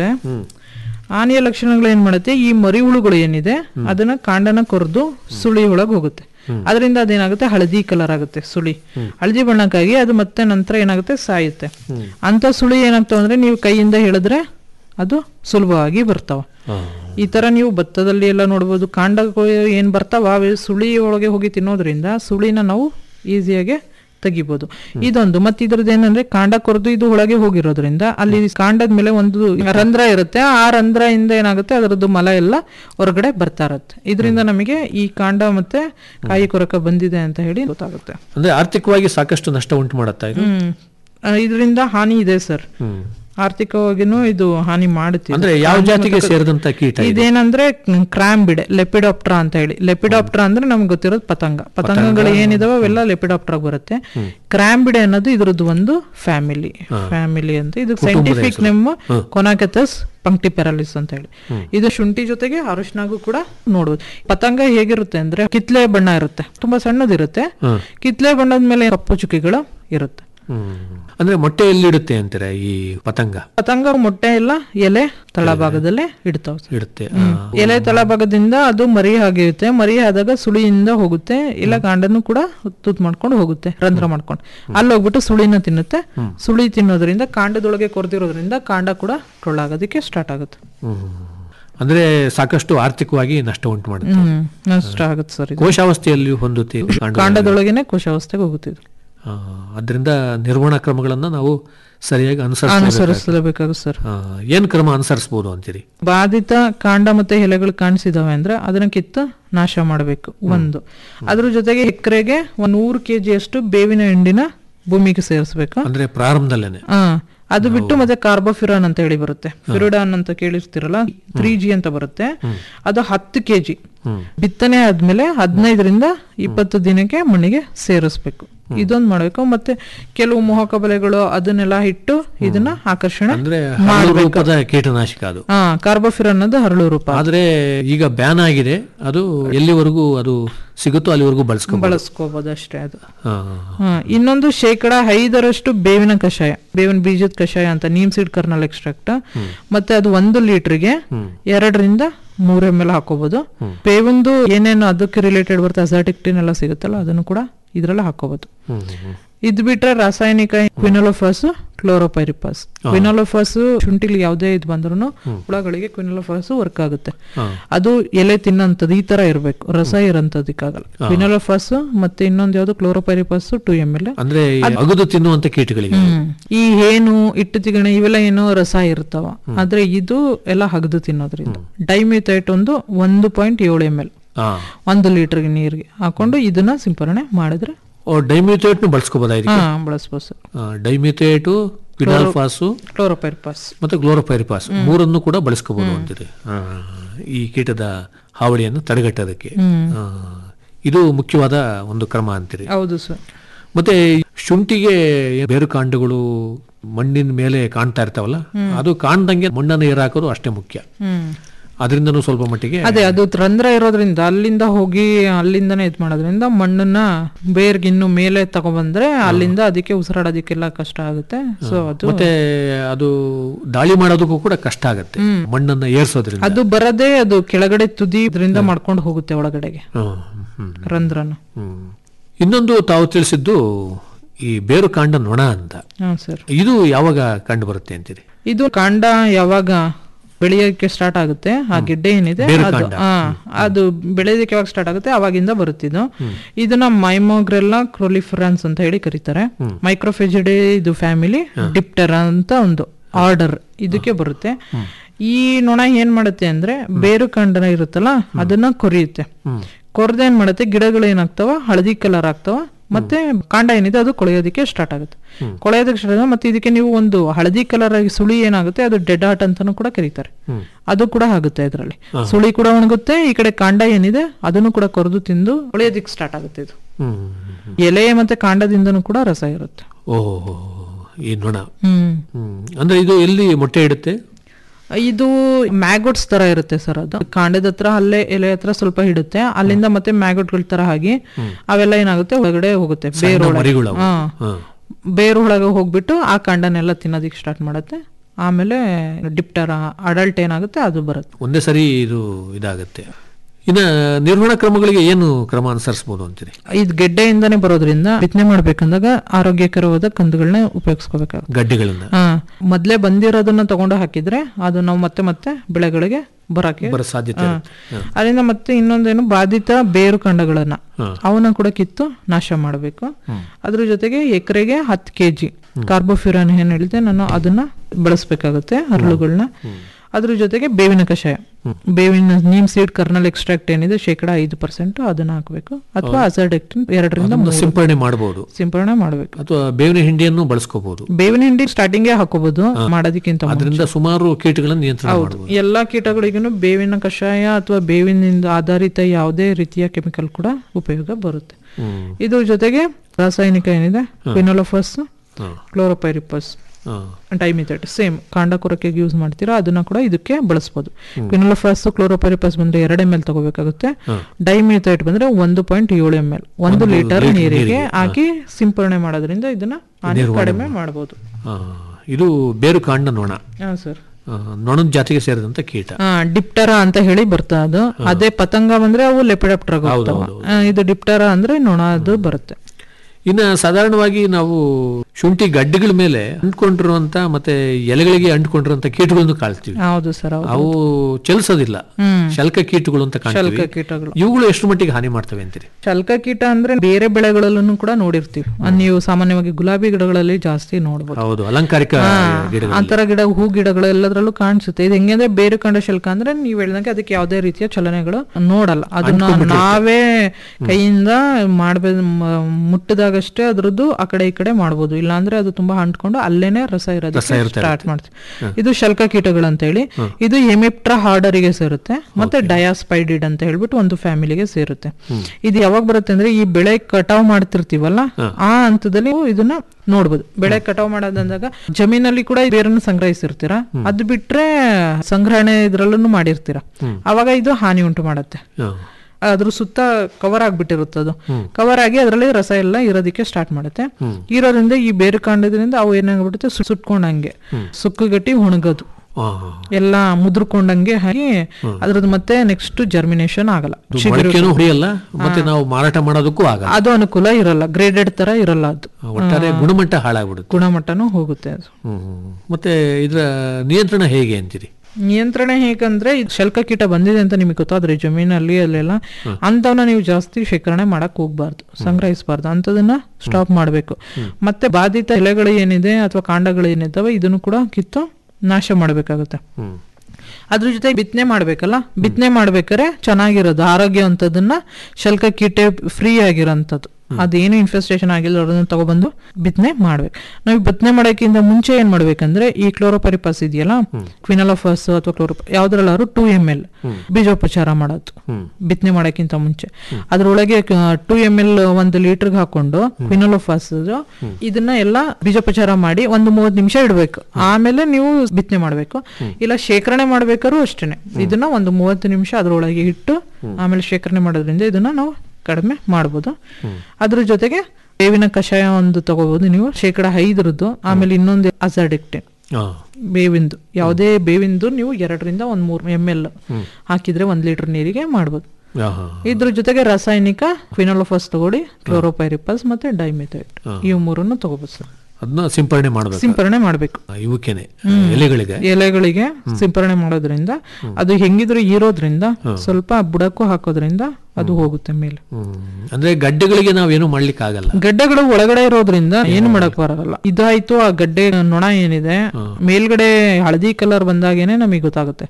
ಹಾನಿಯ ಲಕ್ಷಣಗಳು ಏನ್ ಮಾಡುತ್ತೆ ಈ ಮರಿ ಹುಳುಗಳು ಏನಿದೆ ಅದನ್ನ ಕಾಂಡನ ಕೊರೆದು ಸುಳಿ ಒಳಗೆ ಹೋಗುತ್ತೆ ಅದರಿಂದ ಅದೇನಾಗುತ್ತೆ ಹಳದಿ ಕಲರ್ ಆಗುತ್ತೆ ಸುಳಿ ಹಳದಿ ಬಣ್ಣಕ್ಕಾಗಿ ಅದು ಮತ್ತೆ ನಂತರ ಏನಾಗುತ್ತೆ ಸಾಯುತ್ತೆ ಅಂತ ಸುಳಿ ಏನಾಗ್ತಾವ ಅಂದ್ರೆ ನೀವು ಕೈಯಿಂದ ಹೇಳಿದ್ರೆ ಅದು ಸುಲಭವಾಗಿ ಬರ್ತಾವ ಈ ತರ ನೀವು ಭತ್ತದಲ್ಲಿ ಎಲ್ಲ ನೋಡ್ಬೋದು ಕಾಂಡ ಏನ್ ಬರ್ತಾವ ಅವು ಸುಳಿ ಒಳಗೆ ಹೋಗಿ ತಿನ್ನೋದ್ರಿಂದ ಸುಳಿನ ನಾವು ಈಸಿಯಾಗಿ ತೆಗಿಬೋದು ಇದೊಂದು ಮತ್ತೆ ಇದ್ರದ್ದು ಏನಂದ್ರೆ ಕಾಂಡ ಕೊರೆದು ಇದು ಒಳಗೆ ಹೋಗಿರೋದ್ರಿಂದ ಅಲ್ಲಿ ಕಾಂಡದ ಮೇಲೆ ಒಂದು ರಂಧ್ರ ಇರುತ್ತೆ ಆ ರಂಧ್ರದಿಂದ ಏನಾಗುತ್ತೆ ಅದರದ್ದು ಮಲ ಎಲ್ಲ ಹೊರಗಡೆ ಬರ್ತಾ ಇರುತ್ತೆ ಇದರಿಂದ ನಮಗೆ ಈ ಕಾಂಡ ಮತ್ತೆ ಕಾಯಿ ಕೊರಕ ಬಂದಿದೆ ಅಂತ ಹೇಳಿ ಗೊತ್ತಾಗುತ್ತೆ ಅಂದ್ರೆ ಆರ್ಥಿಕವಾಗಿ ಸಾಕಷ್ಟು ನಷ್ಟ ಉಂಟು ಮಾಡುತ್ತಾ ಇದು ಹ್ಮ್ ಇದರಿಂದ ಹಾನಿ ಇದೆ ಸರ್ ಆರ್ಥಿಕವಾಗಿನೂ ಇದು ಹಾನಿ ಮಾಡುತ್ತೆ ಅಂದ್ರೆ ಯಾವ ಜಾತಿಗೆ ಸೇರಿದಂತ ಕೀಟ ಇದು? ಇದೇನಂದ್ರೆ ಕ್ರಾಂಬಿಡೆ ಲೆಪಿಡಾಪ್ಟ್ರಾ ಅಂತ ಹೇಳಿ ಲೆಪಿಡಾಪ್ಟ್ರಾ ಅಂದ್ರೆ ನಮ್ಗೆ ಗೊತ್ತಿರೋದು ಪತಂಗ ಪತಂಗಗಳು ಏನಿದಾವೆ ಅವೆಲ್ಲ ಲೆಪಿಡಾಪ್ಟ್ರಾಗ ಬರುತ್ತೆ ಕ್ರಾಂಬಿಡೆ ಅನ್ನೋದು ಇದ್ರದ್ದು ಒಂದು ಫ್ಯಾಮಿಲಿ ಫ್ಯಾಮಿಲಿ ಅಂತ ಇದು ಸೈಂಟಿಫಿಕ್ ನೇಮ್ ಕೊನಾಕೆತಸ್ ಪಂಕ್ಟಿ ಪ್ಯಾರಾಲಿಸ್ ಅಂತ ಹೇಳಿ ಇದು ಶುಂಠಿ ಜೊತೆಗೆ ಅರಿಶಿನಾಗೂ ಕೂಡ ನೋಡ್ಬೋದು ಪತಂಗ ಹೇಗಿರುತ್ತೆ ಅಂದ್ರೆ ಕಿತ್ಲೆ ಬಣ್ಣ ಇರುತ್ತೆ ತುಂಬಾ ಸಣ್ಣದಿರುತ್ತೆ ಕಿತ್ಲೆ ಬಣ್ಣದ ಮೇಲೆ ಕಪ್ಪು ಚುಕ್ಕಿಗಳು ಇರುತ್ತೆ ಹ್ಮ್. ಅಂದ್ರೆ ಮೊಟ್ಟೆ ಎಲ್ಲಿಡುತ್ತೆ ಅಂತೀರ ಈ ಪತಂಗ ಪತಂಗ ಮೊಟ್ಟೆ ಎಲ್ಲ ಎಲೆ ತಳಭಾಗದಲ್ಲೇ ಇಡ್ತಾವ ಇಡುತ್ತೆ ಎಲೆ ತಳಭಾಗದಿಂದ ಅದು ಮರಿ ಆಗಿರುತ್ತೆ ಮರಿ ಆದಾಗ ಸುಳಿಯಿಂದ ಹೋಗುತ್ತೆ ಇಲ್ಲ ಕಾಂಡನು ಕೂಡ ತೂತ್ ಮಾಡ್ಕೊಂಡು ಹೋಗುತ್ತೆ ರಂಧ್ರ ಮಾಡ್ಕೊಂಡು ಅಲ್ಲಿ ಹೋಗ್ಬಿಟ್ಟು ಸುಳಿನ ತಿನ್ನುತ್ತೆ ಸುಳಿ ತಿನ್ನೋದ್ರಿಂದ ಕಾಂಡದೊಳಗೆ ಕೊರೆದಿರೋದ್ರಿಂದ ಕಾಂಡ ಕೂಡ ಟೊಳ್ಳಾಗೋದಕ್ಕೆ ಸ್ಟಾರ್ಟ್ ಆಗುತ್ತೆ ಹ್ಮ್. ಅಂದ್ರೆ ಸಾಕಷ್ಟು ಆರ್ಥಿಕವಾಗಿ ನಷ್ಟ ಉಂಟು ಮಾಡುತ್ತೆ ಹ್ಮ್ ನಷ್ಟ ಆಗುತ್ತೆ ಸರ್ ಇದು ಕೋಶಾವಸ್ಥೆಯಲ್ಲಿ ಹೊಂದುತ್ತೆ ಇದು ಕಾಂಡ. ಕಾಂಡದೊಳಗೇನೆ ಕೋಶಾವಸ್ಥೆಗೆ ಹೋಗುತ್ತೆ ಇದು ಆ, ಅದರಿಂದ ನಿರ್ವಹಣಾ ಕ್ರಮಗಳನ್ನ ನಾವು ಸರಿಯಾಗಿ ಅನುಸರಿಸಬೇಕು ಅನುಸರಿಸಲೇಬೇಕಾಗುತ್ತೆ ಸರ್ ಏನ್ ಕ್ರಮ ಅನುಸರಿಸಬಹುದು ಅಂತೀರಿ ಬಾಧಿತ ಕಾಂಡ ಮತ್ತೆ ಎಲೆಗಳು ಕಾಣಿಸಿದಾವೆ ಅಂದ್ರೆ ಅದನ್ನ ಕಿತ್ತು ನಾಶ ಮಾಡಬೇಕು ಒಂದು ಅದ್ರ ಜೊತೆಗೆ ಎಕರೆಗೆ ಒಂದ್ ನೂರು ಕೆಜಿ ಅಷ್ಟು ಬೇವಿನ ಹಿಂಡಿನ ಭೂಮಿಗೆ ಸೇರಿಸ್ಬೇಕು ಅಂದ್ರೆ ಪ್ರಾರಂಭದಲ್ಲೇನೆ ಆ ಅದು ಬಿಟ್ಟು ಮತ್ತೆ ಕಾರ್ಬೋಫಿರಾನ್ ಅಂತ ಹೇಳಿ ಬರುತ್ತೆ ಫಿರೋಡಾನ್ ಅಂತ ಕೇಳಿರ್ತಿರಲ್ಲ ತ್ರೀ ಜಿ ಅಂತ ಬರುತ್ತೆ ಅದು ಹತ್ತು ಕೆಜಿ ಬಿತ್ತನೆ ಆದ್ಮೇಲೆ ಹದಿನೈದರಿಂದ ಇಪ್ಪತ್ತು ದಿನಕ್ಕೆ ಮಣ್ಣಿಗೆ ಸೇರಿಸ್ಬೇಕು ಇದೊಂದು ಮಾಡ್ಬೇಕು ಮತ್ತೆ ಕೆಲವು ಮೋಹಕ ಬಲೆಗಳು ಅದನ್ನೆಲ್ಲ ಇಟ್ಟು ಇದನ್ನ ಆಕರ್ಷಣೆ ಅಂದ್ರೆ ಹರಳು ರೂಪದ ಕೀಟನಾಶಕ ಅದು ಹಾ ಕಾರ್ಬೋಫಿರಾನ್ ಅನ್ನೋದು ಹರಳು ರೂಪ ಆದ್ರೆ ಈಗ ಬ್ಯಾನ್ ಆಗಿದೆ ಅದು ಎಲ್ಲಿವರೆಗೂ ಅದು ಸಿಗುತ್ತೋ ಅಲ್ಲಿವರೆಗೂ ಬಳಸ್ಕೊಂಡು ಬಳಸ್ಕೋಬಹುದು ಅಷ್ಟೇ ಅದು ಹಾ, ಇನ್ನೊಂದು ಶೇಕಡ ಐದರಷ್ಟು ಬೇವಿನ ಕಷಾಯ ಬೇವಿನ ಬೀಜದ ಕಷಾಯ ಅಂತ ನೀಮ್ ಸೀಡ್ ಕರ್ನಲ್ ಎಕ್ಸ್ಟ್ರಾಕ್ಟ್ ಮತ್ತೆ ಅದು ಒಂದು ಲೀಟರ್ಗೆ ಎರಡರಿಂದ ಮೂರ್ ಎಮ್ ಎಲ್ ಹಾಕೋಬಹುದು ಬೇವಿಂದು ಏನೇನು ಅದಕ್ಕೆ ರಿಲೇಟೆಡ್ ಬರುತ್ತೆ ಅಸಾಟಿಕ್ಟಿನ್ ಎಲ್ಲ ಸಿಗುತ್ತಲ್ಲ ಅದನ್ನು ಕೂಡ ಇದ್ರಲ್ಲಿ ಹಾಕೋಬಹುದು ಇದ್ ಬಿಟ್ರೆ ರಾಸಾಯನಿಕ ಕ್ವಿನೋಲೋಫಾಸ್ ಕ್ಲೋರೋಪೈರಿಪಾಸ್ ಕ್ವಿನೋಲೋಫಾಸ್ ಶುಂಠಿಲಿ ಯಾವುದೇ ಇದು ಬಂದ್ರು ಹುಳಗಳಿಗೆ ಕ್ವಿನೋಲೋಫಾಸ್ ವರ್ಕ್ ಆಗುತ್ತೆ ಅದು ಎಲೆ ತಿನ್ನಂತದ್ದು ಈ ತರ ಇರಬೇಕು ರಸ ಇರಂತದಕ್ಕಾಗಲ್ಲ ಕ್ವಿನೋಲೋಫಾಸ್ ಮತ್ತೆ ಇನ್ನೊಂದು ಯಾವ್ದು ಕ್ಲೋರೋಪೈರಿಪಾಸ್ ಟು ಎಮ್ ಎಲ್ ಅಂದ್ರೆ ಈ ಅಗದು ತಿನ್ನುವಂತ ಕೀಟಗಳಿಗೆ ಈ ಏನು ಇಟ್ಟು ತಿಗಣೆ ಇವೆಲ್ಲ ಏನೋ ರಸ ಇರ್ತಾವ ಆದ್ರೆ ಇದು ಎಲ್ಲ ಹಗದು ತಿನ್ನೋದ್ರಿಂದ ಡೈಮಿಥೈಟ್ ಒಂದು ಒಂದು ಪಾಯಿಂಟ್ ಏಳು ಎಮ್ ಎಲ್ ಹಾ ಒಂದು ಲೀಟರ್ಗೆ ನೀರಿಗೆ ಹಾಕೊಂಡು ಇದನ್ನ ಸಿಂಪರಣೆ ಮಾಡಿದ್ರೆ ಡೈಮ್ಯೂಥೇಟ್ ಬಳಸ್ಕೋಬೋದಾ ಇದಕ್ಕೆ ಹಾ ಬಳಸ್ಬೋದು ಸರ್ ಡೈಮ್ಯೂಥೇಟು ಕ್ವಿನಾಲ್ಫಾಸು ಕ್ಲೋರೋಪೈರಿಪಾಸ್ ಮತ್ತೆ ಗ್ಲೋರೋಪೈರಿಪಾಸ್ ಮೂರನ್ನು ಕೂಡ ಬಳಸ್ಕೋಬಹುದು ಅಂತೀರಿ ಆ, ಈ ಕೀಟದ ಹಾವಳಿಯನ್ನು ತಡೆಗಟ್ಟೋದಕ್ಕೆ ಆ, ಇದು ಮುಖ್ಯವಾದ ಒಂದು ಕ್ರಮ ಅಂತೀರಿ ಹೌದು ಸರ್ ಮತ್ತೆ ಶುಂಠಿಗೆ ಬೇರು ಕಾಂಡಗಳು ಮಣ್ಣಿನ ಮೇಲೆ ಕಾಣ್ತಾ ಇರ್ತಾವಲ್ಲ ಅದು ಕಾಣ್ದಂಗೆ ಮಣ್ಣನ್ನು ಏರಾಕೋದು ಅಷ್ಟೇ ಮುಖ್ಯ ಹ್ಮ್ ಅದರಿಂದನೂ ಸ್ವಲ್ಪ ಮಟ್ಟಿಗೆ ಅದೇ ಅದು ರಂಧ್ರ ಇರೋದ್ರಿಂದ ಅಲ್ಲಿಂದ ಹೋಗಿ ಅಲ್ಲಿಂದನೇ ಇದ್ ಮಾಡೋದ್ರಿಂದ ಮಣ್ಣನ್ನ ಬೇರ್ಗೆ ಇನ್ನು ಮೇಲೆ ತಗೊಬಂದ್ರೆ ಅಲ್ಲಿಂದ ಅದಕ್ಕೆ ಉಸಿರಾಡೋದಕ್ಕೆಲ್ಲ ಕಷ್ಟ ಆಗುತ್ತೆ ಸೊ ಅದು ಮತ್ತೆ ಅದು ದಾಳಿ ಮಾಡೋದಕ್ಕೂ ಕೂಡ ಕಷ್ಟ ಆಗತ್ತೆ ಮಣ್ಣನ್ನ ಏರ್ಸೋದ್ರಿಂದ ಅದು ಬರದೇ ಅದು ಕೆಳಗಡೆ ತುದಿ ಇದರಿಂದ ಮಾಡ್ಕೊಂಡು ಹೋಗುತ್ತೆ ಒಳಗಡೆಗೆ ಹ್ಮ್, ಹ್ಮ್, ರಂಧ್ರನ ಹ್ಮ್. ಇನ್ನೊಂದು ತಾವು ತಿಳಿಸಿದ್ದು ಈ ಬೇರು ಕಾಂಡ ನೊಣ ಅಂತ ಹಾ ಸರ್ ಇದು ಯಾವಾಗ ಕಂಡು ಬರುತ್ತೆ ಅಂತೀರಿ ಇದು ಕಾಂಡ ಯಾವಾಗ ಬೆಳೆಯೋಕೆ ಸ್ಟಾರ್ಟ್ ಆಗುತ್ತೆ ಆ ಗೆಡ್ಡೆ ಏನಿದೆ ಬೇರು ಅದು ಕಾಂಡ. ಆ, ಅದು ಬೆಳೆಯೋದಕ್ಕೆ ಯಾವಾಗ ಸ್ಟಾರ್ಟ್ ಆಗುತ್ತೆ ಅವಾಗಿಂದ ಬರುತ್ತಿದ್ದು ಇದನ್ನ ಮೈಮೋಗ್ರೆಲ್ಲಾ ಕ್ರೋಲಿಫರಾನ್ಸ್ ಅಂತ ಹೇಳಿ ಕರೀತಾರೆ ಮೈಕ್ರೋಫೆಜಿಡೆ ಇದು ಫ್ಯಾಮಿಲಿ ಡಿಪ್ಟರ್ ಅಂತ ಒಂದು ಆರ್ಡರ್ ಇದಕ್ಕೆ ಬರುತ್ತೆ ಈ ನೊಣ ಏನ್ ಮಾಡುತ್ತೆ ಅಂದ್ರೆ ಬೇರು ಕಾಂಡನ ಇರುತ್ತಲ್ಲ ಅದನ್ನ ಕೊರಿಯುತ್ತೆ ಕೊರ್ದ ಏನ್ ಮಾಡುತ್ತೆ ಗಿಡಗಳು ಏನಾಗ್ತಾವ ಹಳದಿ ಕಲರ್ ಆಗ್ತಾವ ಮತ್ತೆ ಕಾಂಡ ಏನಿದೆ ಅದು ಕೊಳೆಯೋದಕ್ಕೆ ಸ್ಟಾರ್ಟ್ ಆಗುತ್ತೆ ಕೊಳೆಯೋದಕ್ಕೆ ಸ್ಟಾರ್ಟ್ ಆಗುತ್ತೆ ಮತ್ತೆ ಇದಕ್ಕೆ ನೀವು ಒಂದು ಹಳದಿ ಕಲರ್ ಆಗಿ ಸುಳಿ ಏನಾಗುತ್ತೆ ಅದು ಡೆಡ್ ಹಾರ್ಟ್ ಅಂತಾನು ಕೂಡ ಕರೀತಾರೆ ಅದು ಕೂಡ ಆಗುತ್ತೆ ಇದರಲ್ಲಿ ಸುಳಿ ಕೂಡ ಒಣಗುತ್ತೆ ಈ ಕಡೆ ಕಾಂಡ ಏನಿದೆ ಅದನ್ನು ಕೂಡ ಕೊರೆದು ತಿಂದು ಕೊಳೆಯೋದಕ್ಕೆ ಸ್ಟಾರ್ಟ್ ಆಗುತ್ತೆ ಇದು ಹ್ಮ್ ಎಲೆ ಮತ್ತೆ ಕಾಂಡದಿಂದನೂ ಕೂಡ ರಸ ಇರುತ್ತೆ ಓಹೋ ಈ ನೊಣ ಹ್ಮ್ ಹ್ಮ್ ಅಂದ್ರೆ ಇದು ಎಲ್ಲಿ ಮೊಟ್ಟೆ ಇಡುತ್ತೆ ಇದು ಮ್ಯಾಗೋಟ್ಸ್ ತರ ಇರುತ್ತೆ ಸರ್ ಅದು ಕಾಂಡದ ಹತ್ರ ಅಲ್ಲೇ ಎಲೆ ಹತ್ರ ಸ್ವಲ್ಪ ಹಿಡುತ್ತೆ ಅಲ್ಲಿಂದ ಮತ್ತೆ ಮ್ಯಾಗೋಟ್ಗಳ ತರ ಆಗಿ ಅವೆಲ್ಲ ಏನಾಗುತ್ತೆ ಒಳಗಡೆ ಹೋಗುತ್ತೆ ಬೇರೊಳಗೆ ಮರಿಗಳು ಹಾ ಹಾ. ಬೇರೊಳಗೆ ಹೋಗ್ಬಿಟ್ಟು ಆ ಕಾಂಡನೆಲ್ಲ ತಿನ್ನೋದಿಕ್ಕೆ ಸ್ಟಾರ್ಟ್ ಮಾಡುತ್ತೆ ಆಮೇಲೆ ಡಿಪ್ಟರ ಅಡಲ್ಟ್ ಏನಾಗುತ್ತೆ ಅದು ಬರುತ್ತೆ ಒಂದೇ ಸರಿ ಇದು ಇದಾಗುತ್ತೆ ಇನ್ನ ನಿರ್ವಹಣಾ ಕ್ರಮಗಳಿಗೆ ಏನು ಕ್ರಮ ಅನುಸರಿಸಬಹುದು ಅಂತೀರಿ ಇದು ಗೆಡ್ಡೆಯಿಂದಾನೇ ಬರೋದ್ರಿಂದ ಬಿತ್ತನೆ ಮಾಡ್ಬೇಕಂದಾಗ ಆರೋಗ್ಯಕರವಾದ ಕಂದುಗಳನ್ನ ಉಪಯೋಗಿಸ್ಕೋಬೇಕಾಗುತ್ತೆ ಗಡ್ಡೆಗಳನ್ನ ಹಾ ಮೊದ್ಲೇ ಬಂದಿರೋದನ್ನ ತಗೊಂಡು ಹಾಕಿದ್ರೆ ಅದು ನಾವು ಮತ್ತೆ ಮತ್ತೆ ಬೆಳೆಗಳಿಗೆ ಬರಕ್ಕೆ ಬರೋ ಸಾಧ್ಯತೆ ಹಾ. ಇರುತ್ತೆ. ಅದರಿಂದ ಮತ್ತೆ ಇನ್ನೊಂದೇನು ಬಾಧಿತ ಬೇರು ಕಾಂಡಗಳನ್ನ ಅವನ್ನ ಕೂಡ ಕಿತ್ತು ನಾಶ ಮಾಡಬೇಕು ಅದ್ರ ಜೊತೆಗೆ ಎಕರೆಗೆ ಹತ್ತು ಕೆ ಜಿ ಕಾರ್ಬೋಫ್ಯೂರಾನ್ ಏನ್ ಹೇಳಿದೆ ನಾನು ಅದನ್ನ ಬಳಸ್ಬೇಕಾಗುತ್ತೆ ಹರಳುಗಳನ್ನ ಅದ್ರ ಜೊತೆಗೆ ಬೇವಿನ ಕಷಾಯ ಬೇವಿನ ನೀಮ್ ಸೀಡ್ ಕರ್ನಲ್ ಎಕ್ಸ್ಟ್ರಾಕ್ಟ್ ಏನಿದೆ ಶೇಕಡ ಐದು ಪರ್ಸೆಂಟ್ ಅದನ್ನ ಹಾಕಬೇಕು ಅಥವಾ ಅಸರ್ಡೆಕ್ಟಿನ್ ಎರಡರಿಂದ ಅದನ್ನ ಮೂರು ಸಿಂಪರಣೆ ಮಾಡಬಹುದು ಸಿಂಪರಣೆ ಮಾಡಬೇಕು ಅಥವಾ ಬೇವಿನ ಹಿಂಡಿಯನ್ನು ಬಳಸ್ಕೋಬಹುದು ಬೇವಿನ ಹಿಂಡಿ ಸ್ಟಾರ್ಟಿಂಗ್ ಹಾಕೋಬಹುದು ಮಾಡೋದಕ್ಕಿಂತ ಮುಂಚೆ. ಅದರಿಂದ ಸುಮಾರು ಕೀಟಗಳನ್ನು ನಿಯಂತ್ರಣ ಹೌದು ಮಾಡಬಹುದು ಎಲ್ಲಾ ಕೀಟಗಳಿಗೂ ಬೇವಿನ ಕಷಾಯ ಅಥವಾ ಬೇವಿನಿಂದ ಆಧಾರಿತ ಯಾವುದೇ ರೀತಿಯ ಕೆಮಿಕಲ್ ಕೂಡ ಉಪಯೋಗ ಬರುತ್ತೆ ಇದ್ರ ಜೊತೆಗೆ ರಾಸಾಯನಿಕ ಏನಿದೆ ಕ್ವಿನೋಲೋಫಸ್ ಕ್ಲೋರೋಪೈರಿಪಸ್ ಡೈಮಿಥೇಟ್ ಸೇಮ್ ಕಾಂಡ ಕೊರಕೆಗೆ ಯೂಸ್ ಮಾಡ್ತೀರಾ ಅದನ್ನ ಕೂಡ ಇದಕ್ಕೆ ಬಳಸ್ಬೋದು ಕ್ವಿನೋಲೋಫಸ್ ಕ್ಲೋರೋಪೈರಿಪಸ್ ಬಂದ್ರೆ ಎರಡು ಎಮ್ ಎಲ್ ತಗೋಬೇಕಾಗುತ್ತೆ ಡೈಮಿಥೇಟ್ ಬಂದ್ರೆ ಒಂದು ಪಾಯಿಂಟ್ ಏಳು ಎಮ್ ಎಲ್ ಒಂದು ಲೀಟರ್ ನೀರಿಗೆ ಹಾಕಿ ಸಿಂಪರಣೆ ಮಾಡೋದ್ರಿಂದ ಇದನ್ನ ಹಾನಿ ಕಡಿಮೆ ಮಾಡಬಹುದು ಇದು ಬೇರು ಕಾಂಡ ನೊಣ ಹಾ ಸರ್ ಆ, ನೊಣದ ಜಾತಿಗೆ ಸೇರಿದಂತ ಕೀಟ ಆ, ಡಿಪ್ಟರ ಅಂತ ಹೇಳಿ ಬರ್ತಾ ಅದು ಅದೇ ಪತಂಗ ಬಂದ್ರೆ ಅವು ಲೆಪಿಡಪ್ಟರ್ ಇದು ಡಿಪ್ಟರ ಅಂದ್ರೆ ನೊಣ ಅದು ಬರುತ್ತೆ ಇನ್ನ ಸಾಧಾರಣವಾಗಿ ನಾವು ಶುಂಠಿ ಗಡ್ಡೆಗಳ ಮೇಲೆ ಅಂಟ್ಕೊಂಡಿರುವಂತ ಮತ್ತೆ ಎಲೆಗಳಿಗೆ ಅಂಟ್ಕೊಂಡಿರುವಂತ ಕೀಟಗಳನ್ನು ಕಾಳ್ತೀವಿ ಹೌದು ಸರ್ ಹೌದು ಅವು ಚಲಿಸೋದಿಲ್ಲ ಹ್ಮ್. ಶಲ್ಕ ಕೀಟಗಳು ಅಂತ ಕಾಣ್ತೀವಿ ಶಲ್ಕ ಕೀಟಗಳು ಇವುಗಳು ಎಷ್ಟು ಮಟ್ಟಿಗೆ ಹಾನಿ ಮಾಡ್ತವೆ ಅಂತೀರಿ ಶಲ್ಕ ಕೀಟ ಅಂದ್ರೆ ಬೇರೆ ಬೆಳೆಗಳಲ್ಲೂ ಕೂಡ ನೋಡಿರ್ತೀವಿ ಅದ್ ನೀವು ಸಾಮಾನ್ಯವಾಗಿ ಗುಲಾಬಿ ಗಿಡಗಳಲ್ಲಿ ಜಾಸ್ತಿ ನೋಡ್ಬೋದು ಹೌದು ಅಲಂಕಾರಿಕ ಗಿಡಗಳು ಅಂತರ ಗಿಡ ಹೂ ಗಿಡಗಳು ಎಲ್ಲದರಲ್ಲೂ ಕಾಣಿಸುತ್ತೆ ಇದು ಹೆಂಗೆ ಅಂದ್ರೆ ಬೇರೆ ಕಂಡ ಶಲ್ಕ ಅಂದ್ರೆ ನೀವ್ ಹೇಳ್ದಂಗೆ ಅದಕ್ಕೆ ಯಾವುದೇ ರೀತಿಯ ಚಲನೆಗಳು ನೋಡಲ್ಲ ಅದನ್ನ ನಾವೇ ಕೈಯಿಂದ ಮಾಡ್ಬೇಕು ಮುಟ್ಟಿದಾಗಷ್ಟೇ ಅದ್ರದ್ದು ಆ ಕಡೆ ಈ ಕಡೆ ಮಾಡ್ಬೋದು ಇಲ್ಲಾಂದ್ರೆ ಅದು ತುಂಬಾ ಅಂಟ್ಕೊಂಡು ಅಲ್ಲೇನೆ ರಸ ಇರೋದಕ್ಕೆ ಸ್ಟಾರ್ಟ್ ಮಾಡ್ತೀವಿ ಇದು ಶಲ್ಕ ಕೀಟಗಳು ಅಂತ ಹೇಳಿ ಇದು ಹೆಮಿಪ್ಟ್ರಾ ಹಾರ್ಡರಿಗೆ ಸೇರುತ್ತೆ ಮತ್ತೆ ಡಯಾಸ್ಪೈಡಿಡ್ ಅಂತ ಹೇಳ್ಬಿಟ್ಟು ಒಂದು ಫ್ಯಾಮಿಲಿಗೆ ಸೇರುತ್ತೆ ಇದು ಯಾವಾಗ ಬರುತ್ತೆ ಅಂದ್ರೆ ಈ ಬೆಳೆ ಕಟಾವ್ ಮಾಡ್ತಿರ್ತೀವಲ್ಲ ಆ ಹಂತದಲ್ಲಿ ನೀವು ಇದನ್ನ ನೋಡ್ಬೋದು ಬೆಳೆ ಕಟಾವ್ ಮಾಡೋದಂದಾಗ ಜಮೀನಲ್ಲಿ ಕೂಡ ಬೇರನ್ನು ಸಂಗ್ರಹಿಸಿರ್ತೀರಾ ಅದು ಬಿಟ್ರೆ ಸಂಗ್ರಹಣೆ ಇದ್ರಲ್ಲೂ ಮಾಡಿರ್ತೀರಾ ಅವಾಗ ಇದು ಹಾನಿ ಉಂಟು ಮಾಡುತ್ತೆ ಹ. ಅದ್ರ ಸುತ್ತ ಕವರ್ ಆಗ್ಬಿಟ್ಟಿರುತ್ತೆ ಅದು ಕವರ್ ಆಗಿ ಅದರಲ್ಲಿ ರಸ ಎಲ್ಲ ಇರೋದಕ್ಕೆ ಸ್ಟಾರ್ಟ್ ಮಾಡುತ್ತೆ ಇರೋದ್ರಿಂದ ಈ ಬೇರು ಕಾಂಡದ್ರಿಂದ ಅವು ಏನಾಗ್ಬಿಡುತ್ತೆ ಸು- ಸುಟ್ಕೊಂಡಂಗೆ ಸುಕ್ಕುಗಟ್ಟಿ ಒಣಗೋದು ಆ, ಎಲ್ಲ ಮುದ್ರಕೊಂಡಂಗೆ ಹಾಗೆ ಅದ್ರದ್ದು ಮತ್ತೆ ನೆಕ್ಸ್ಟ್ ಜರ್ಮಿನೇಷನ್ ಆಗಲ್ಲ ಇದು ಮೊಳಕೆನೂ ಹೊಡೆಯಲ್ಲ ಮತ್ತೆ ನಾವು ಮಾರಾಟ ಮಾಡೋದಕ್ಕೂ ಆಗಲ್ಲ ಅದು ಅನುಕೂಲ ಇರಲ್ಲ ಗ್ರೇಡೆಡ್ ತರ ಇರಲ್ಲ ಅದು ಒಟ್ಟಾರೆ ಗುಣಮಟ್ಟ ಹಾಳಾಗ್ಬಿಡುತ್ತೆ ಗುಣಮಟ್ಟನೂ ಹೋಗುತ್ತೆ ಅದು ಹ್ಮ್, ಹ್ಮ್. ಮತ್ತೆ ಇದರ ನಿಯಂತ್ರಣ ಹೇಗೆ ಅಂತೀರಿ ನಿಯಂತ್ರಣ ಹೇಗಂದ್ರೆ ಇದು ಶಲ್ಕ ಕೀಟ ಬಂದಿದೆ ಅಂತ ನಿಮಗೆ ಗೊತ್ತಾದ್ರೆ ಜಮೀನಲ್ಲಿ ಅಲ್ಲೆಲ್ಲ ಅಂತವನ್ನ ನೀವು ಜಾಸ್ತಿ ಶೇಖರಣೆ ಮಾಡಕ್ ಹೋಗ್ಬಾರ್ದು ಸಂಗ್ರಹಿಸಬಾರ್ದು ಅಂತದನ್ನ ಸ್ಟಾಪ್ ಮಾಡಬೇಕು ಮತ್ತೆ ಬಾಧಿತ ಎಲೆಗಳು ಏನಿದೆ ಅಥವಾ ಕಾಂಡಗಳು ಏನಿದ್ದಾವೆ ಇದನ್ನು ಕೂಡ ಕಿತ್ತು ನಾಶ ಮಾಡಬೇಕಾಗುತ್ತೆ ಅದ್ರ ಜೊತೆ ಬಿತ್ತನೆ ಮಾಡ್ಬೇಕಲ್ಲ ಬಿತ್ತನೆ ಮಾಡ್ಬೇಕಾದ್ರೆ ಚೆನ್ನಾಗಿರೋದು ಆರೋಗ್ಯವಂತದನ್ನ ಶಲ್ಕ ಕೀಟೆ ಫ್ರೀ ಆಗಿರೋಂಥದ್ದು ಅದೇನು ಇನ್ಫೆಸ್ಟೇಷನ್ ಆಗಿಲ್ಲ ಅದನ್ನ ತಗೊಬಂದು ಬಿತ್ತನೆ ಮಾಡ್ಬೇಕು ನಾವು ಬಿತ್ತನೆ ಮಾಡೋಕ್ಕಿಂತ ಮುಂಚೆ ಏನ್ ಮಾಡ್ಬೇಕಂದ್ರೆ ಈ ಕ್ಲೋರೋಪರಿಪಾಸ್ ಇದೆಯಲ್ಲ ಕ್ವಿನಲೋಫಸ್ ಅಥವಾ ಕ್ಲೋರೋ ಯಾವ್ದ್ರಲ್ಲಾದ್ರು ಟೂ ಎಮ್ ಎಲ್ ಬೀಜೋಪಚಾರ ಮಾಡೋದು ಬಿತ್ತನೆ ಮಾಡೋಕ್ಕಿಂತ ಮುಂಚೆ ಅದ್ರೊಳಗೆ ಟೂ ಎಮ್ ಎಲ್ ಒಂದು ಲೀಟರ್ಗೆ ಹಾಕೊಂಡು ಕ್ವಿನಲೋಫಾಸ್ ಇದನ್ನ ಎಲ್ಲ ಬೀಜೋಪಚಾರ ಮಾಡಿ ಒಂದು ಮೂವತ್ತು ನಿಮಿಷ ಇಡಬೇಕು ಆಮೇಲೆ ನೀವು ಬಿತ್ತನೆ ಮಾಡಬೇಕು ಇಲ್ಲ ಶೇಖರಣೆ ಮಾಡ್ಬೇಕಾದ್ರೂ ಅಷ್ಟೇನೆ ಇದನ್ನ ಒಂದು ಮೂವತ್ತು ನಿಮಿಷ ಅದ್ರೊಳಗೆ ಇಟ್ಟು ಆಮೇಲೆ ಶೇಖರಣೆ ಮಾಡೋದ್ರಿಂದ ಇದನ್ನ ನಾವು ಕಡಿಮೆ ಮಾಡ್ಬೋದು ಅದ್ರ ಜೊತೆಗೆ ಬೇವಿನ ಕಷಾಯ ಒಂದು ತಗೋಬಹುದು ನೀವು ಶೇಕಡ ಐದರದ್ದು ಆಮೇಲೆ ಇನ್ನೊಂದು ಅಜಾಡಿಕ್ಟಿನ್ ಆ, ಬೇವಿಂದು ಯಾವುದೇ ಬೇವಿಂದು ನೀವು ಎರಡರಿಂದ ಒಂದ್ ಮೂರ್ ಎಮ್ ಎಲ್ ಹಾಕಿದ್ರೆ ಒಂದ್ ಲೀಟರ್ ನೀರಿಗೆ ಮಾಡ್ಬೋದು ಆಹಾ. ಇದ್ರ ಜೊತೆಗೆ ರಾಸಾಯನಿಕ ಕ್ವಿನೋಲೋಫಸ್ ತಗೊಳ್ಳಿ ಕ್ಲೋರೋಪೈರಿಪಸ್ ಮತ್ತೆ ಡೈಮಿಥೈಟ್ ಇವು ಮೂರನ್ನು ತಗೋಬಹುದು ಸರ್ ಅದನ್ನ ಸಿಂಪರಣೆ ಮಾಡಬೇಕು ಸಿಂಪರಣೆ ಮಾಡ್ಬೇಕು ಇವಕ್ಕೇನೆ ಎಲೆಗಳಿಗೆ ಎಲೆಗಳಿಗೆ ಸಿಂಪರಣೆ ಮಾಡೋದ್ರಿಂದ ಅದು ಹೆಂಗಿದ್ರು ಇರೋದ್ರಿಂದ ಸ್ವಲ್ಪ ಬುಡಕ್ಕೂ ಹಾಕೋದ್ರಿಂದ ಅದು ಹೋಗುತ್ತೆ ಮೇಲೆ ಹ್ಮ್. ಅಂದ್ರೆ ಗಡ್ಡೆಗಳಿಗೆ ನಾವೇನು ಮಾಡ್ಲಿಕ್ಕೆ ಆಗಲ್ಲ ಗಡ್ಡೆಗಳು ಒಳಗಡೆ ಇರೋದ್ರಿಂದ ಏನು ಮಾಡಕ್ ಬರಲ್ಲ ಇದಾಯ್ತು ಆ ಗಡ್ಡೆ ನೊಣ ಏನಿದೆ ಮೇಲ್ಗಡೆ ಹಳದಿ ಕಲರ್ ಬಂದಾಗೇನೆ ನಮಗೆ ಗೊತ್ತಾಗುತ್ತೆ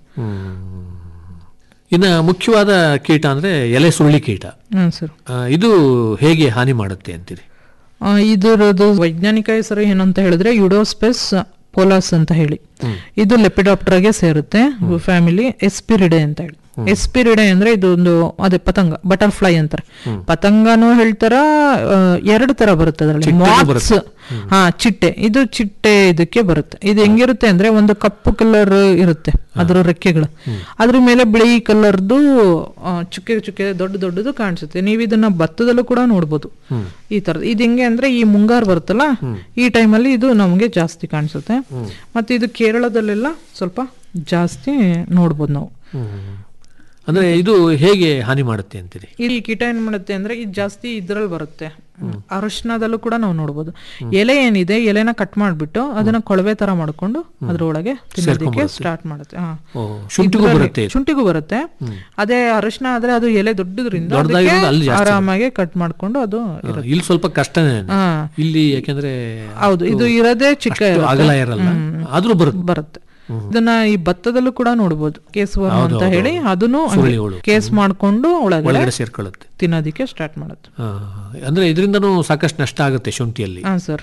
ಇನ್ನ ಮುಖ್ಯವಾದ ಕೀಟ ಅಂದ್ರೆ ಎಲೆ ಸುಳ್ಳಿ ಕೀಟ ಹ್ಮ್ ಸರ್ ಆ, ಇದು ಹೇಗೆ ಹಾನಿ ಮಾಡುತ್ತೆ ಅಂತೀರಿ ಆ, ಇದರದ್ದು ವೈಜ್ಞಾನಿಕ ಹೆಸರು ಏನಂತ ಹೇಳಿದ್ರೆ ಯುಡೋಸ್ಪೆಸ್ ಪೋಲಾಸ್ ಅಂತ ಹೇಳಿ ಇದು ಲೆಪಿಡಾಪ್ಟರ್ಗೆ ಸೇರುತ್ತೆ ಫ್ಯಾಮಿಲಿ ಎಸ್ಪಿರಿಡೆ ಅಂತ ಹೇಳಿ ಎಸ್ಪಿರಿಡೆ ಅಂದ್ರೆ ಇದು ಒಂದು ಅದೇ ಪತಂಗ ಬಟರ್ಫ್ಲೈ ಅಂತಾರೆ ಪತಂಗನೂ ಹೇಳ್ತಾರ ಆ, ಎರಡು ತರ ಬರುತ್ತೆ ಅದರಲ್ಲಿ ಮಾತ್ಸ್ ಹಾ ಚಿಟ್ಟೆ ಇದು ಚಿಟ್ಟೆ ಇದಕ್ಕೆ ಬರುತ್ತೆ ಇದು ಹೆಂಗಿರುತ್ತೆ ಅಂದ್ರೆ ಒಂದು ಕಪ್ಪು ಕಲರ್ ಇರುತ್ತೆ ಅದ್ರ ರೆಕ್ಕೆಗಳು ಅದ್ರ ಮೇಲೆ ಬಿಳಿ ಕಲರ್ದು ಚುಕ್ಕೆ ಚುಕ್ಕೆ ದೊಡ್ಡ ದೊಡ್ಡದು ಕಾಣಿಸುತ್ತೆ ನೀವು ಇದನ್ನ ಭತ್ತದಲ್ಲೂ ಕೂಡ ನೋಡ್ಬೋದು ಈ ತರದ್ ಇದು ಹೆಂಗೆ ಅಂದ್ರೆ ಈ ಮುಂಗಾರು ಬರುತ್ತಲ್ಲ ಈ ಟೈಮಲ್ಲಿ ಇದು ನಮಗೆ ಜಾಸ್ತಿ ಕಾಣಿಸುತ್ತೆ ಮತ್ತೆ ಇದು ಕೇರಳದಲ್ಲೆಲ್ಲ ಸ್ವಲ್ಪ ಜಾಸ್ತಿ ನೋಡ್ಬೋದು ನಾವು ಅಂದ್ರೆ ಇದು ಹೇಗೆ ಹಾನಿ ಮಾಡುತ್ತೆ ಅಂತೀರಿ ಈ ಕೀಟ ಏನ್ ಮಾಡುತ್ತೆ ಅಂದ್ರೆ ಇದು ಜಾಸ್ತಿ ಇದ್ರಲ್ಲಿ ಬರುತ್ತೆ ಅರಶಿನದಲ್ಲೂ ಕೂಡ ನಾವು ನೋಡ್ಬೋದು ಎಲೆ ಏನಿದೆ ಎಲೆನ ಕಟ್ ಮಾಡ್ಬಿಟ್ಟು ಅದನ್ನ ಕೊಳವೆ ತರ ಮಾಡ್ಕೊಂಡು ಅದ್ರೊಳಗೆ ತಿನ್ನೋದಕ್ಕೆ ಸ್ಟಾರ್ಟ್ ಮಾಡುತ್ತೆ ಹಾ. ಓ, ಶುಂಠಿಗೂ ಇದ್ರಲ್ಲಿ- ಬರುತ್ತೆ ಇದು. ಶುಂಠಿಗೂ ಬರುತ್ತೆ ಅದೇ ಅರಶಿನ ಆದ್ರೆ ಅದು ಎಲೆ ದೊಡ್ಡದ್ರಿಂದ ದೊಡ್ಡದಾಗಿರೋದು ಅಲ್ಲಿ ಅದಕ್ಕೆ ಜಾಸ್ತಿ ಆರಾಮಾಗಿ ಕಟ್ ಮಾಡ್ಕೊಂಡು ಅದು ಆ, ಇಲ್ಲಿ ಸ್ವಲ್ಪ ಕಷ್ಟನೇ ಹಾ. ಇಲ್ಲಿ ಯಾಕೆಂದ್ರೆ ಹೌದು ಇದು ಇರೋದೇ ಚಿಕ್ಕ ಅಷ್ಟು ಇರುತ್ತೆ. ಅಗಲ ಇರಲ್ಲ ಆದ್ರೂ ಬರುತ್ತೆ ಬರುತ್ತೆ ಇದನ್ನ ಈ ಭತ್ತದಲ್ಲೂ ಕೂಡ ನೋಡ್ಬೋದು ಕೇಸ್ ವರ್ಮ್ ಹೌದು, ಅಂತ ಹೌದು, ಹೇಳಿ ಹೌದು. ಅದನ್ನು ಸುರುಳಿಗಳು. ಕೇಸ್ ಮಾಡ್ಕೊಂಡು ಒಳಗಡೆ ಒಳಗಡೆ ಸೇರ್ಕೊಳ್ಳುತ್ತೆ ತಿನ್ನೋದಿಕ್ಕೆ ಸ್ಟಾರ್ಟ್ ಮಾಡುತ್ತೆ ಆ, ಅಂದ್ರೆ ಇದರಿಂದನೂ ಸಾಕಷ್ಟು ನಷ್ಟ ಆಗುತ್ತೆ ಶುಂಠಿಯಲ್ಲಿ ಹಾ ಸರ್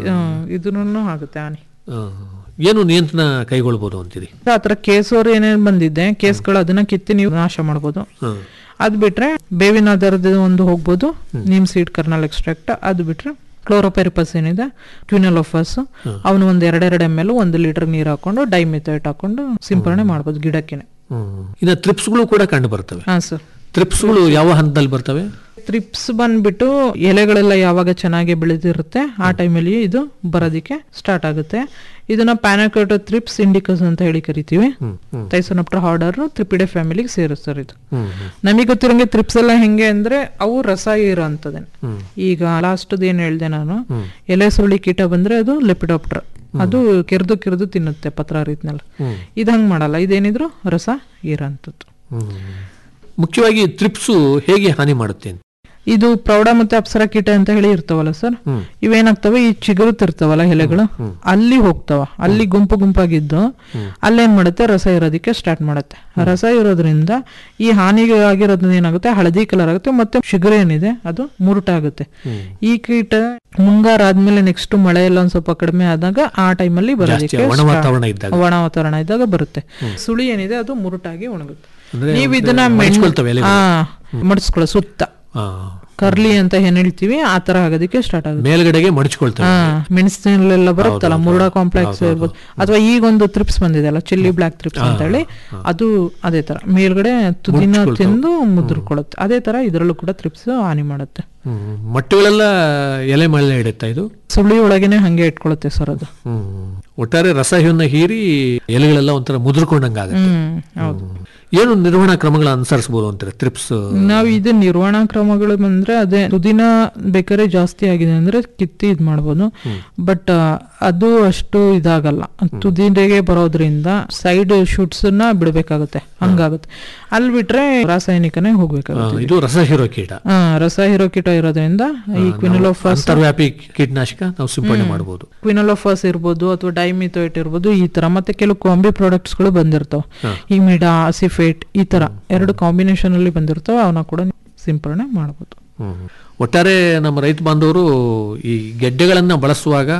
ಇದನ್ನು ಆಗುತ್ತೆ ಹಾನಿ ಆ, ಏನು ನಿಯಂತ್ರಣ ಕೈಗೊಳ್ಬೋದು ಅಂತೀರಿ ಆತರ ಕೇಸೋರು ಏನೇನ್ ಬಂದಿದೆ ಕೇಸ್ಗಳು ಅದನ್ನ ಕಿತ್ತಿ ನೀವು ನಾಶ ಮಾಡ್ಬೋದು ಹಾ. ಅದ್ ಬಿಟ್ರೆ ಬೇವಿನ ಆಧಾರದ ಒಂದು ಹೋಗ್ಬೋದು ನಿಮ್ ಸೀಡ್ ಕರ್ನಲ್ ಎಕ್ಸ್ಟ್ರಾಕ್ಟ್ ಅದು ಬಿಟ್ರೆ ಕ್ಲೋರೋಪೆರಿಪಸ್ ಏನಿದೆ ಕ್ಯೂನಲೋಫಸ್ ಅವನು ಒಂದ್ ಎರಡೆರಡು ಎಮ್ ಎಲ್ ಒಂದು ಲೀಟರ್ ನೀರು ಹಾಕೊಂಡು ಡೈಮಿಥೇಟ್ ಹಾಕೊಂಡು ಸಿಂಪರಣೆ ಮಾಡ್ಬೋದು ಗಿಡಕ್ಕೆನೆ ಹ್ಮ್. ಇನ್ನು ತ್ರಿಪ್ಸ್ಗಳು ಕೂಡ ಕಂಡು ಬರ್ತವೆ ಹಾ ಸರ್ ತ್ರಿಪ್ಸ್ಗಳು ಯಾವ ಹಂತದಲ್ಲಿ ಬರ್ತವೆ ತ್ರಿಪ್ಸ್ ಬಂದ್ಬಿಟ್ಟು ಎಲೆಗಳೆಲ್ಲ ಯಾವಾಗ ಚೆನ್ನಾಗಿ ಬೆಳೆದಿರುತ್ತೆ ಆ ಟೈಮಲ್ಲಿ ಇದು ಬರೋದಿಕ್ಕೆ ಸ್ಟಾರ್ಟ್ ಆಗುತ್ತೆ ಇದನ್ನ ಪ್ಯಾನಕೋಟೋ ತ್ರಿಪ್ಸ್ ಇಂಡಿಕಸ್ ಅಂತ ಹೇಳಿ ಕರಿತೀವಿ ತೈಸೋನಪ್ಟರ್ ಹಾರ್ಡರ್ ತ್ರಿಪಿಡೆ ಫ್ಯಾಮಿಲಿಗೆ ಸೇರಿಸ್ತಾರೆ ಇದು ನಮಗೆ ಗೊತ್ತಿರಂಗೆ ತ್ರಿಪ್ಸ್ ಎಲ್ಲ ಹೆಂಗೆ ಅಂದ್ರೆ ಅವು ರಸ ಇರೋ ಅಂತದೇ ಈಗ ಲಾಸ್ಟ್ ಏನ್ ಹೇಳ್ದೆ ನಾನು ಎಲೆ ಸುರುಳಿ ಕೀಟ ಬಂದ್ರೆ ಅದು ಲೆಪಿಡಾಪ್ಟರ್ ಅದು ಕೆರೆದು ಕೆರೆದು ತಿನ್ನುತ್ತೆ ಪತ್ರ ರೀತಿನೆಲ್ಲ ಇದು ಹಂಗ್ ಮಾಡಲ್ಲ ಇದೇನಿದ್ರು ರಸ ಇರೋಂಥದ್ದು ಹ್ಮ್. ಮುಖ್ಯವಾಗಿ ತ್ರಿಪ್ಸು ಹೇಗೆ ಹಾನಿ ಮಾಡುತ್ತೆ ಅಂತ ಇದು ಪ್ರೌಢ ಮತ್ತೆ ಅಪ್ಸರ ಕೀಟ ಅಂತ ಹೇಳಿ ಇರ್ತಾವಲ್ಲ ಸರ್ ಇವೇನಾಗ್ತವೆ ಈ ಚಿಗುರುತ್ತಿರ್ತಾವಲ್ಲ ಎಲೆಗಳು ಅಲ್ಲಿ ಹೋಗ್ತಾವ ಅಲ್ಲಿ ಗುಂಪು ಗುಂಪಾಗಿದ್ದು ಅಲ್ಲೇನ್ ಮಾಡುತ್ತೆ ರಸ ಇರೋದಕ್ಕೆ ಸ್ಟಾರ್ಟ್ ಮಾಡುತ್ತೆ ರಸ ಇರೋದ್ರಿಂದ ಈ ಹಾನಿಗೆ ಆಗಿರೋದ್ರಿಂದ ಏನಾಗುತ್ತೆ ಹಳದಿ ಕಲರ್ ಆಗುತ್ತೆ ಮತ್ತೆ ಶುಗರ್ ಏನಿದೆ ಅದು ಮುರುಟಾಗುತ್ತೆ ಈ ಕೀಟ ಮುಂಗಾರ ಆದ್ಮೇಲೆ ನೆಕ್ಸ್ಟ್ ಮಳೆ ಎಲ್ಲ ಒಂದ್ ಸ್ವಲ್ಪ ಕಡಿಮೆ ಆದಾಗ ಆ ಟೈಮಲ್ಲಿ ಬರೋದಕ್ಕೆ ಒಣ start- ವಾತಾವರಣ ಇದ್ದಾಗ. ಒಣ ವಾತಾವರಣ ಇದ್ದಾಗ ಬರುತ್ತೆ ಸುಳಿ ಏನಿದೆ ಅದು ಮುರುಟಾಗಿ ಒಣಗುತ್ತೆ ಅಂದ್ರೆ ನೀವು ಒಂದು ಇದನ್ನ ಮೆಣ್- ಮಡಚ್ಕೊಳ್ತವೆ ಎಲೆಗಳು. ಹಾ ಮಡಿಸ್ಕೊಳ್ಳೋ ಸುತ್ತ ಆ, ಕರ್ಲಿ ಅಂತ ಏನ್ ಹೇಳ್ತೀವಿ ಆ ತರ ಆಗೋದಕ್ಕೆ ಸ್ಟಾರ್ಟ್ ಆಗುತ್ತೆ ಮೇಲ್ಗಡೆಗೆ ಮಡಚ್ಕೊಳ್ತವೆ ಹಾ ಮೆಣಸಿನಲ್ಲೆಲ್ಲ ಬರುತ್ತಲ್ಲ ಮುರುಡಾ ಕಾಂಪ್ಲೆಕ್ಸ್ ಇರ್ಬೋದು ಅಥವಾ ಈಗ ಒಂದು ತ್ರಿಪ್ಸ್ ಬಂದಿದೆ ಅಲ್ಲ ಚಿಲ್ಲಿ ಬ್ಲಾಕ್ ತ್ರಿಪ್ಸ್ ಅಂತ ಹೇಳಿ ಅದು ಅದೇ ತರ ಮೇಲ್ಗಡೆ ತುದಿನ ತಿಂದು ಮುದ್ರಕೊಳ್ಳುತ್ತೆ ಅದೇ ತರ ಇದರಲ್ಲೂ ಕೂಡ ತ್ರಿಪ್ಸ್ ಹಾನಿ ಮಾಡುತ್ತೆ ಹ್ಮ್. ಮೊಟ್ಟೆಗಳೆಲ್ಲ ಎಲೆ ಮಳೆ ಇಡುತ್ತಾ ಇದು ಸುಳಿ ಒಳಗೇನೆ ಹಂಗೆ ಇಟ್ಕೊಳ್ಳುತ್ತೆ ಸರ್ ಅದು ಹ್ಮ್. ಒಟ್ಟಾರೆ ರಸಹ್ಯನ್ನ ಹೀರಿ ಎಲೆಗಳೆಲ್ಲ ಒಂಥರ ಮುದುರ್ಕೊಂಡಂಗಾಗತ್ತೆ ಹ್ಮ್ ಹೌದು ಏನು ನಿರ್ವಹಣಾ ಕ್ರಮಗಳ ಅನುಸರಿಸಬಹುದು ಅಂತಾರೆ ತ್ರಿಪ್ಸ್ ನಾವ್ ಇದು ನಿರ್ವಹಣಾ ಕ್ರಮಗಳು ಬಂದ್ರೆ ಅದೇ ತುದಿನ ಬೇಕಾದ್ರೆ ಜಾಸ್ತಿ ಆಗಿದೆ ಅಂದ್ರೆ ಕಿತ್ತಿ ಇದ್ ಮಾಡ್ಬೋದು ಬಟ್ ಅದು ಅಷ್ಟು ಇದಾಗಲ್ಲ ತುದಿಗೆ ಬರೋದ್ರಿಂದ ಸೈಡ್ ಶೂಟ್ಸ್ ನ ಬಿಡ್ಬೇಕಾಗುತ್ತೆ ಹಂಗಾಗುತ್ತೆ ಅಲ್ಲಿ ಬಿಟ್ರೆ ರಾಸಾಯನಿಕನೇ ಹೋಗ್ಬೇಕಾಗುತ್ತೆ ಇದು ರಸ ಹೀರೋ ಕೀಟ ಹಾ ರಸ ಹೀರೋ ಕೀಟ ಇರೋದ್ರಿಂದ ಈ ಕ್ವಿನೋಲೋಫಾಸ್ ಅಂತರ್ವ್ಯಾಪಿ ಕೀಟನಾಶಕ ನಾವು ಸಿಂಪಡಣೆ ಮಾಡಬಹುದು ಕ್ವಿನೋಲೋಫಾಸ್ ಇರ್ಬೋದು ಅಥವಾ ಡೈಮಿಥೋಯಿಟ್ ಇರ್ಬೋದು ಈ ತರ ಮತ್ತೆ ಕೆಲವು ಕಾಂಬಿ ಪ್ರಾಡಕ್ಟ್ಸ್ ಗಳು ಬಂದಿರ್ತಾವ ಈ ಮಿಡಾ ಅಸಿಫೇಟ್ ಈ ತರ ಎರಡು ಕಾಂಬಿನೇಷನ್ ಅಲ್ಲಿ ಬಂದಿರ್ತಾವ ಅವನ್ನ ಕೂಡ ಸಿಂಪರಣೆ ಮಾಡಬಹುದು ಒಟ್ಟಾರೆ ನಮ್ಮ ರೈತ ಬಾಂಧವರು ಈ ಗೆಡ್ಡೆಗಳನ್ನ ಬಳಸುವಾಗ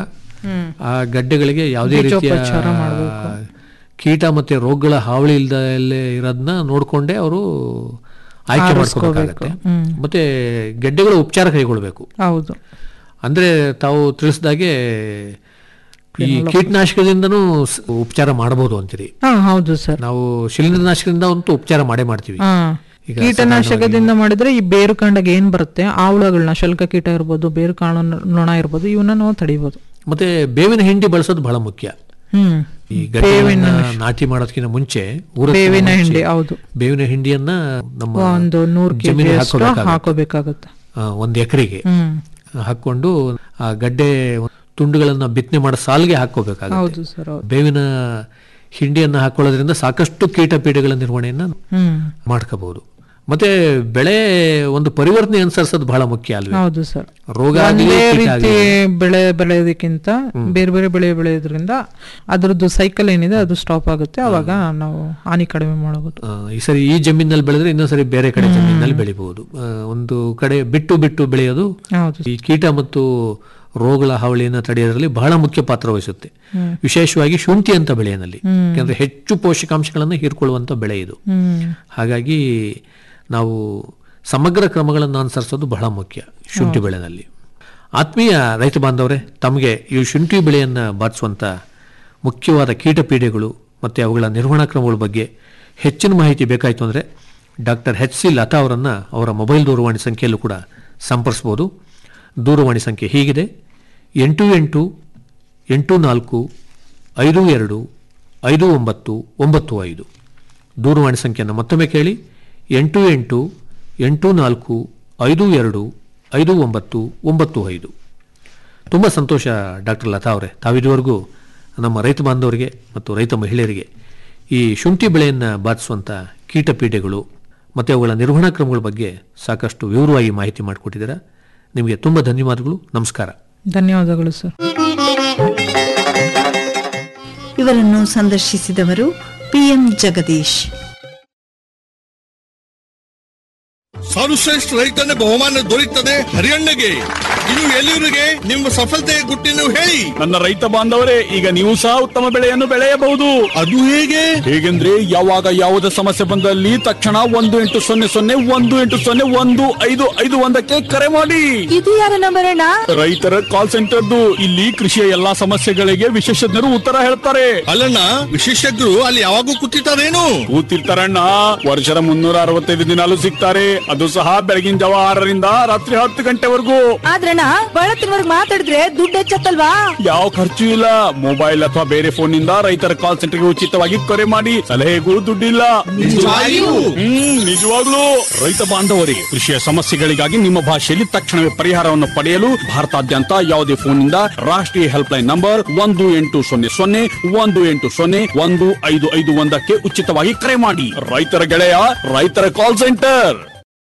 ಆ ಗಡ್ಡೆಗಳಿಗೆ ಯಾವುದೇ ರೀತಿಯ ಬೀಜೋಪಚಾರ ಮಾಡ್ಬೇಕು. ಕೀಟ ಮತ್ತೆ ರೋಗಗಳ ಹಾವಳಿ ಇಲ್ದಲ್ಲೇ ಇರೋದನ್ನ ನೋಡ್ಕೊಂಡೇ ಅವರು ಆಯ್ಕೆ ಮಾಡ್ಕೋಬೇಕಾಗತ್ತೆ ಮತ್ತೆ ಗೆಡ್ಡೆಗಳ ಉಪಚಾರ ಕೈಗೊಳ್ಬೇಕು ಹೌದು ಅಂದ್ರೆ ತಾವು ತಿಳಿಸಿದಾಗೆ ಈ ಕೀಟನಾಶಕದಿಂದನೂ ಸ್- ಉಪಚಾರ ಮಾಡಬಹುದು ಅಂತೀರಿ ಹಾ ಹೌದು ಸರ್ ನಾವು ಶಿಲೀಂಧ್ರನಾಶಕದಿಂದ ಅಂತೂ ಉಪಚಾರ ಮಾಡೇ ಮಾಡ್ತೀವಿ ಹಾ ಈಗ ಕೀಟನಾಶಕದಿಂದ ಮಾಡಿದ್ರೆ ಈ ಬೇರು ಕಾಂಡಾಗ ಏನ್ ಬರುತ್ತೆ ಆವುಳಗಳನ್ನ ಶಲ್ಕ ಕೀಟ ಇರ್ಬೋದು ಬೇರು ಕಾಳು ನೊಣ ಇರ್ಬೋದು ಇವನ್ನ ನಾವು ತಡಿಬೋದು ಮತ್ತೆ ಬೇವಿನ ಹಿಂಡಿ ಬಳಸೋದು ಬಹಳ ಮುಖ್ಯ ಹ್ಮ್ ಈ ಗಡ್ಡೆಗಳನ್ನ ನಾಟಿ ಮಾಡೋದಕ್ಕಿಂತ ಮುಂಚೆ ಊರಕ್ಕಿಂತ ಬೇವಿನ ಮುಂಚೆ ಹಿಂಡಿ ಹೌದು ಬೇವಿನ ಹಿಂಡಿಯನ್ನ ನಮ್ಮ ಒಂದು ನೂರು ಕೆಜಿ ಜಮೀನಿಗೆ ಅಷ್ಟು ಹಾಕೋಬೇಕಾಗತ್ತೆ. ಹಾಕೋಬೇಕಾಗತ್ತೆ ಆ, ಒಂದ್ ಎಕರೆಗೆ ಹ್ಮ್ ಹಾಕೊಂಡು ಆ ಗಡ್ಡೆ ತುಂಡುಗಳನ್ನ ಬಿತ್ತನೆ ಮಾಡೋ ಸಾಲಿಗೆ ಹಾಕೋಬೇಕಾಗುತ್ತೆ ಹೌದು ಸರ್ ಹೌದು ಬೇವಿನ ಹಿಂಡಿಯನ್ನ ಹಾಕೊಳ್ಳೋದ್ರಿಂದ ಸಾಕಷ್ಟು ಕೀಟ ಪೀಡೆಗಳ ನಿರ್ವಹಣೆಯನ್ನ ಹ್ಮ್ ಮಾಡ್ಕೋಬಹುದು ಮತ್ತೆ ಬೆಳೆ ಒಂದು ಪರಿವರ್ತನೆ ಅನುಸರಿಸೋದು ಬಹಳ ಮುಖ್ಯ ಅಲ್ವೇ ಹೌದು ಸರ್ ರೋಗ ಆಗ್ಲಿ, ಒಂದೇ ಕೀಟ ರೀತಿ ಆಗ್ಲಿ. ಬೆಳೆ ಬೆಳೆಯೋದಕ್ಕಿಂತ ಬೇರೆ ಬೇರೆ ಬೆಳೆ ಬೆಳೆಯೋದ್ರಿಂದ ಅದ್ರದ್ದು ಸೈಕಲ್ ಏನಿದೆ ಅದು ಸ್ಟಾಪ್ ಆಗುತ್ತೆ ಅವಾಗ ನಾವು ಹಾನಿ ಕಡಿಮೆ ಮಾಡಬಹುದು ಆ, ಈ ಸರಿ ಈ ಜಮೀನಲ್ಲಿ ಬೆಳೆದ್ರೆ ಇನ್ನೊಂದ್ ಸರಿ ಬೇರೆ ಕಡೆ ಜಮೀನಲ್ಲಿ ಬೆಳಿಬಹುದು ಆ, ಒಂದು ಕಡೆ ಬಿಟ್ಟು ಬಿಟ್ಟು ಬೆಳೆಯೋದು ಹೌದು ಈ ಕೀಟ ಮತ್ತು ರೋಗಗಳ ಹಾವಳಿಯನ್ನು ತಡೆಯೋದ್ರಲ್ಲಿ ಬಹಳ ಮುಖ್ಯ ಪಾತ್ರ ವಹಿಸುತ್ತೆ ವಿಶೇಷವಾಗಿ ಶುಂಠಿ ಅಂತ ಬೆಳೆಯಲ್ಲಿ ಯಾಕಂದ್ರೆ ಹೆಚ್ಚು ಪೋಷಕಾಂಶಗಳನ್ನು ಹೀರ್ಕೊಳ್ಳುವಂತ ಬೆಳೆ ಇದು ಹ್ಮ್ ಹಾಗಾಗಿ ನಾವು ಸಮಗ್ರ ಕ್ರಮಗಳನ್ನು ಅನುಸರಿಸೋದು ಬಹಳ ಮುಖ್ಯ ಶುಂಠಿ ಬೆಳೆನಲ್ಲಿ ಆತ್ಮೀಯ ರೈತ ಬಾಂಧವರೇ ತಮಗೆ ಈ ಶುಂಠಿ ಬೆಳೆಯನ್ನು ಬಾಧಿಸುವಂಥ ಮುಖ್ಯವಾದ ಕೀಟ ಪೀಡೆಗಳು ಮತ್ತು ಅವುಗಳ ನಿರ್ವಹಣಾ ಕ್ರಮಗಳ ಬಗ್ಗೆ ಹೆಚ್ಚಿನ ಮಾಹಿತಿ ಬೇಕಾಯಿತು ಅಂದರೆ ಡಾಕ್ಟರ್ ಎಚ್ ಸಿ ಲತಾ ಅವರನ್ನು ಅವರ ಮೊಬೈಲ್ ದೂರವಾಣಿ ಸಂಖ್ಯೆಯಲ್ಲೂ ಕೂಡ ಸಂಪರ್ಸ್ಬೋದು ದೂರವಾಣಿ ಸಂಖ್ಯೆ ಹೀಗಿದೆ ಎಂಟು ಎಂಟು ಎಂಟು ನಾಲ್ಕು ಐದು ಎರಡು ಐದು ಒಂಬತ್ತು ಒಂಬತ್ತು ಐದು ದೂರವಾಣಿ ಸಂಖ್ಯೆಯನ್ನು ಮತ್ತೊಮ್ಮೆ ಕೇಳಿ ಎಂಟು ಎಂಟು ಎಂಟು ನಾಲ್ಕು ಐದು ಎರಡು ಐದು ಒಂಬತ್ತು ಒಂಬತ್ತು ಐದು ತುಂಬ ಸಂತೋಷ ಡಾಕ್ಟರ್ ಲತಾ ಅವರೇ ತಾವಿದುವರೆಗೂ ನಮ್ಮ ರೈತ ಬಾಂಧವರಿಗೆ ಮತ್ತು ರೈತ ಮಹಿಳೆಯರಿಗೆ ಈ ಶುಂಠಿ ಬೆಳೆಯನ್ನು ಬಾಧಿಸುವಂಥ ಕೀಟ ಪೀಡೆಗಳು ಮತ್ತು ಅವುಗಳ ನಿರ್ವಹಣಾ ಕ್ರಮಗಳ ಬಗ್ಗೆ ಸಾಕಷ್ಟು ವಿವರವಾಗಿ ಮಾಹಿತಿ ಮಾಡಿಕೊಟ್ಟಿದ್ದೀರಾ ನಿಮಗೆ ತುಂಬ ಧನ್ಯವಾದಗಳು ನಮಸ್ಕಾರ ಧನ್ಯವಾದಗಳು ಸರ್ ಇವರನ್ನು ಸಂದರ್ಶಿಸಿದವರು ಪಿಎಂ ಜಗದೀಶ್ ಸರ್ವಶ್ರೇಷ್ಠ ರೈತನ ಬಹುಮಾನ ದೊರೆಯುತ್ತದೆ ಹರಿಯಣ್ಣಗೆ ಇದು ಎಲ್ಲಿವರಿಗೆ ನಿಮ್ಮ ಸಫಲತೆಯ ಗುಟ್ಟಿನ ಹೇಳಿ ನನ್ನ ರೈತ ಬಾಂಧವರೇ ಈಗ ನೀವು ಸಹ ಉತ್ತಮ ಬೆಳೆಯನ್ನು ಬೆಳೆಯಬಹುದು ಅದು ಹೇಗೆ ಹೇಗೆಂದ್ರೆ ಯಾವಾಗ ಯಾವುದೇ ಸಮಸ್ಯೆ ಬಂದಲ್ಲಿ ತಕ್ಷಣ ಒಂದು ಎಂಟು ಸೊನ್ನೆ ಸೊನ್ನೆ ಒಂದು ಎಂಟು ಸೊನ್ನೆ ಒಂದು ಐದು ಐದು ಒಂದಕ್ಕೆ ಕರೆ ಮಾಡಿ ಇದು ಯಾರ ನಂಬರ್ ಅಣ್ಣ ರೈತರ ಕಾಲ್ ಸೆಂಟರ್ದು ಇಲ್ಲಿ ಕೃಷಿಯ ಎಲ್ಲಾ ಸಮಸ್ಯೆಗಳಿಗೆ ವಿಶೇಷಜ್ಞರು ಉತ್ತರ ಹೇಳ್ತಾರೆ ಅಲ್ಲಣ್ಣ ವಿಶೇಷಜ್ಞರು ಅಲ್ಲಿ ಯಾವಾಗೂ ಕೂತಿರ್ತಾರೇನು ಕೂತಿರ್ತಾರಣ್ಣ ವರ್ಷದ ಮುನ್ನೂರ ಅರವತ್ತೈದು ದಿನಾಲು ಸಿಗ್ತಾರೆ ಅದು ಸಹ ಬೆಳಗಿನ ಜಾವ ಆರರಿಂದ ರಾತ್ರಿ ಹತ್ತು ಗಂಟೆವರೆಗೂ ಆದ್ರಣ್ಣ ಬಳತ್ತಿನವರ್ಗ್ ಮಾತಾಡಿದ್ರೆ ದುಡ್ಡು ಹೆಚ್ಚತ್ತಲ್ವಾ ಯಾವ ಖರ್ಚು ಇಲ್ಲ ಮೊಬೈಲ್ ಅಥವಾ ಬೇರೆ ಫೋನ್ ನಿಂದ ರೈತರ ಕಾಲ್ ಸೆಂಟರ್ಗೆ ಉಚಿತವಾಗಿ ಕರೆ ಮಾಡಿ ಸಲಹೆಗಳು ದುಡ್ಡಿಲ್ಲ ನಿಜವಾಗಿಯೂ? ಹ್ಮ್ ನಿಜವಾಗ್ಲೂ ರೈತ ಬಾಂಧವರಿಗೆ ಕೃಷಿಯ ಸಮಸ್ಯೆಗಳಿಗಾಗಿ ನಿಮ್ಮ ಭಾಷೆಯಲ್ಲಿ ತಕ್ಷಣವೇ ಪರಿಹಾರವನ್ನು ಪಡೆಯಲು ಭಾರತಾದ್ಯಂತ ಯಾವುದೇ ಫೋನ್ ನಿಂದ ರಾಷ್ಟ್ರೀಯ ಹೆಲ್ಪ್ ಲೈನ್ ನಂಬರ್ ಒಂದು ಎಂಟು ಸೊನ್ನೆ ಸೊನ್ನೆ ಒಂದು ಎಂಟು ಸೊನ್ನೆ ಒಂದು ಐದು ಐದು ಒಂದಕ್ಕೆ ಉಚಿತವಾಗಿ ಕರೆ ಮಾಡಿ ರೈತರ ಗೆಳೆಯ ರೈತರ ಕಾಲ್ ಸೆಂಟರ್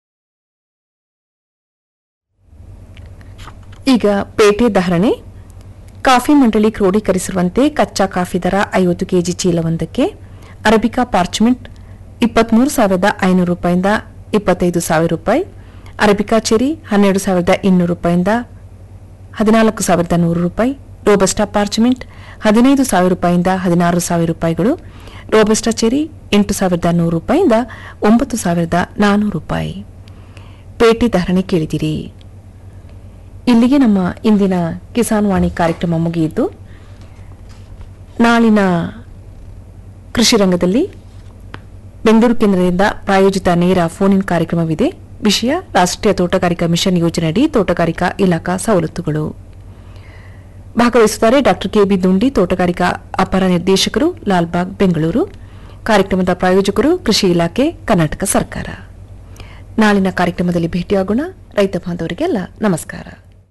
ಈಗ ಪೇಟೆ ಧಾರಣೆ ಕಾಫಿ ಮಂಡಳಿ ಕ್ರೋಢೀಕರಿಸಿರುವಂತೆ ಕಚ್ಚಾ ಕಾಫಿ ದರ ಐವತ್ತು ಕೆಜಿ ಚೀಲವೊಂದಕ್ಕೆ ಅರಬಿಕಾ ಪಾರ್ಚ್ಮೆಂಟ್ ಇಪ್ಪತ್ಮೂರು ಸಾವಿರದ ಐನೂರು ರೂಪಾಯಿಂದ ಇಪ್ಪತ್ತೈದು ಸಾವಿರ ರೂಪಾಯಿ ಅರಬಿಕಾ ಚೆರಿ ಹನ್ನೆರಡು ಸಾವಿರದ ಇನ್ನೂರು ರೂಪಾಯಿಂದ ಹದಿನಾಲ್ಕು ಸಾವಿರದ ನೂರು ರೂಪಾಯಿ ರೋಬಸ್ಟಾ ಪಾರ್ಚ್ಮೆಂಟ್ ಹದಿನೈದು ಸಾವಿರ ರೂಪಾಯಿಂದ ಹದಿನಾರು ಸಾವಿರ ರೂಪಾಯಿಗಳು ರೋಬಸ್ಟಾ ಚೆರಿ ಎಂಟು ಸಾವಿರದ ನೂರು ರೂಪಾಯಿಂದ ಒಂಬತ್ತು ಸಾವಿರದ ನಾನ್ನೂರು ರೂಪಾಯಿ ಪೇಟೆ ಧಾರಣೆ ಕೇಳಿದಿರಿ ಇಲ್ಲಿಗೆ ನಮ್ಮ ಇಂದಿನ ಕಿಸಾನ್ ವಾಣಿ ಕಾರ್ಯಕ್ರಮ ಮುಗಿಯಿತು ನಾಳಿನ ಕೃಷಿ ರಂಗದಲ್ಲಿ ಬೆಂಗಳೂರು ಕೇಂದ್ರದಿಂದ ಪ್ರಾಯೋಜಿತ ನೇರ ಫೋನ್ ಇನ್ ಕಾರ್ಯಕ್ರಮವಿದೆ ವಿಷಯ ರಾಷ್ಟ್ರೀಯ ತೋಟಗಾರಿಕಾ ಮಿಷನ್ ಯೋಜನೆಯಡಿ ತೋಟಗಾರಿಕಾ ಇಲಾಖಾ ಸವಲತ್ತುಗಳು ಭಾಗವಹಿಸುತ್ತಾರೆ ಡಾಕ್ಟರ್ ಕೆಬಿ ದುಂಡಿ ತೋಟಗಾರಿಕಾ ಅಪರ ನಿರ್ದೇಶಕರು ಲಾಲ್ಬಾಗ್ ಬೆಂಗಳೂರು ಕಾರ್ಯಕ್ರಮದ ಪ್ರಾಯೋಜಕರು ಕೃಷಿ ಇಲಾಖೆ ಕರ್ನಾಟಕ ಸರ್ಕಾರ ನಾಳಿನ ಕಾರ್ಯಕ್ರಮದಲ್ಲಿ ಭೇಟಿಯಾಗೋಣ ರೈತ ಬಾಂಧವರಿಗೆಲ್ಲ ನಮಸ್ಕಾರ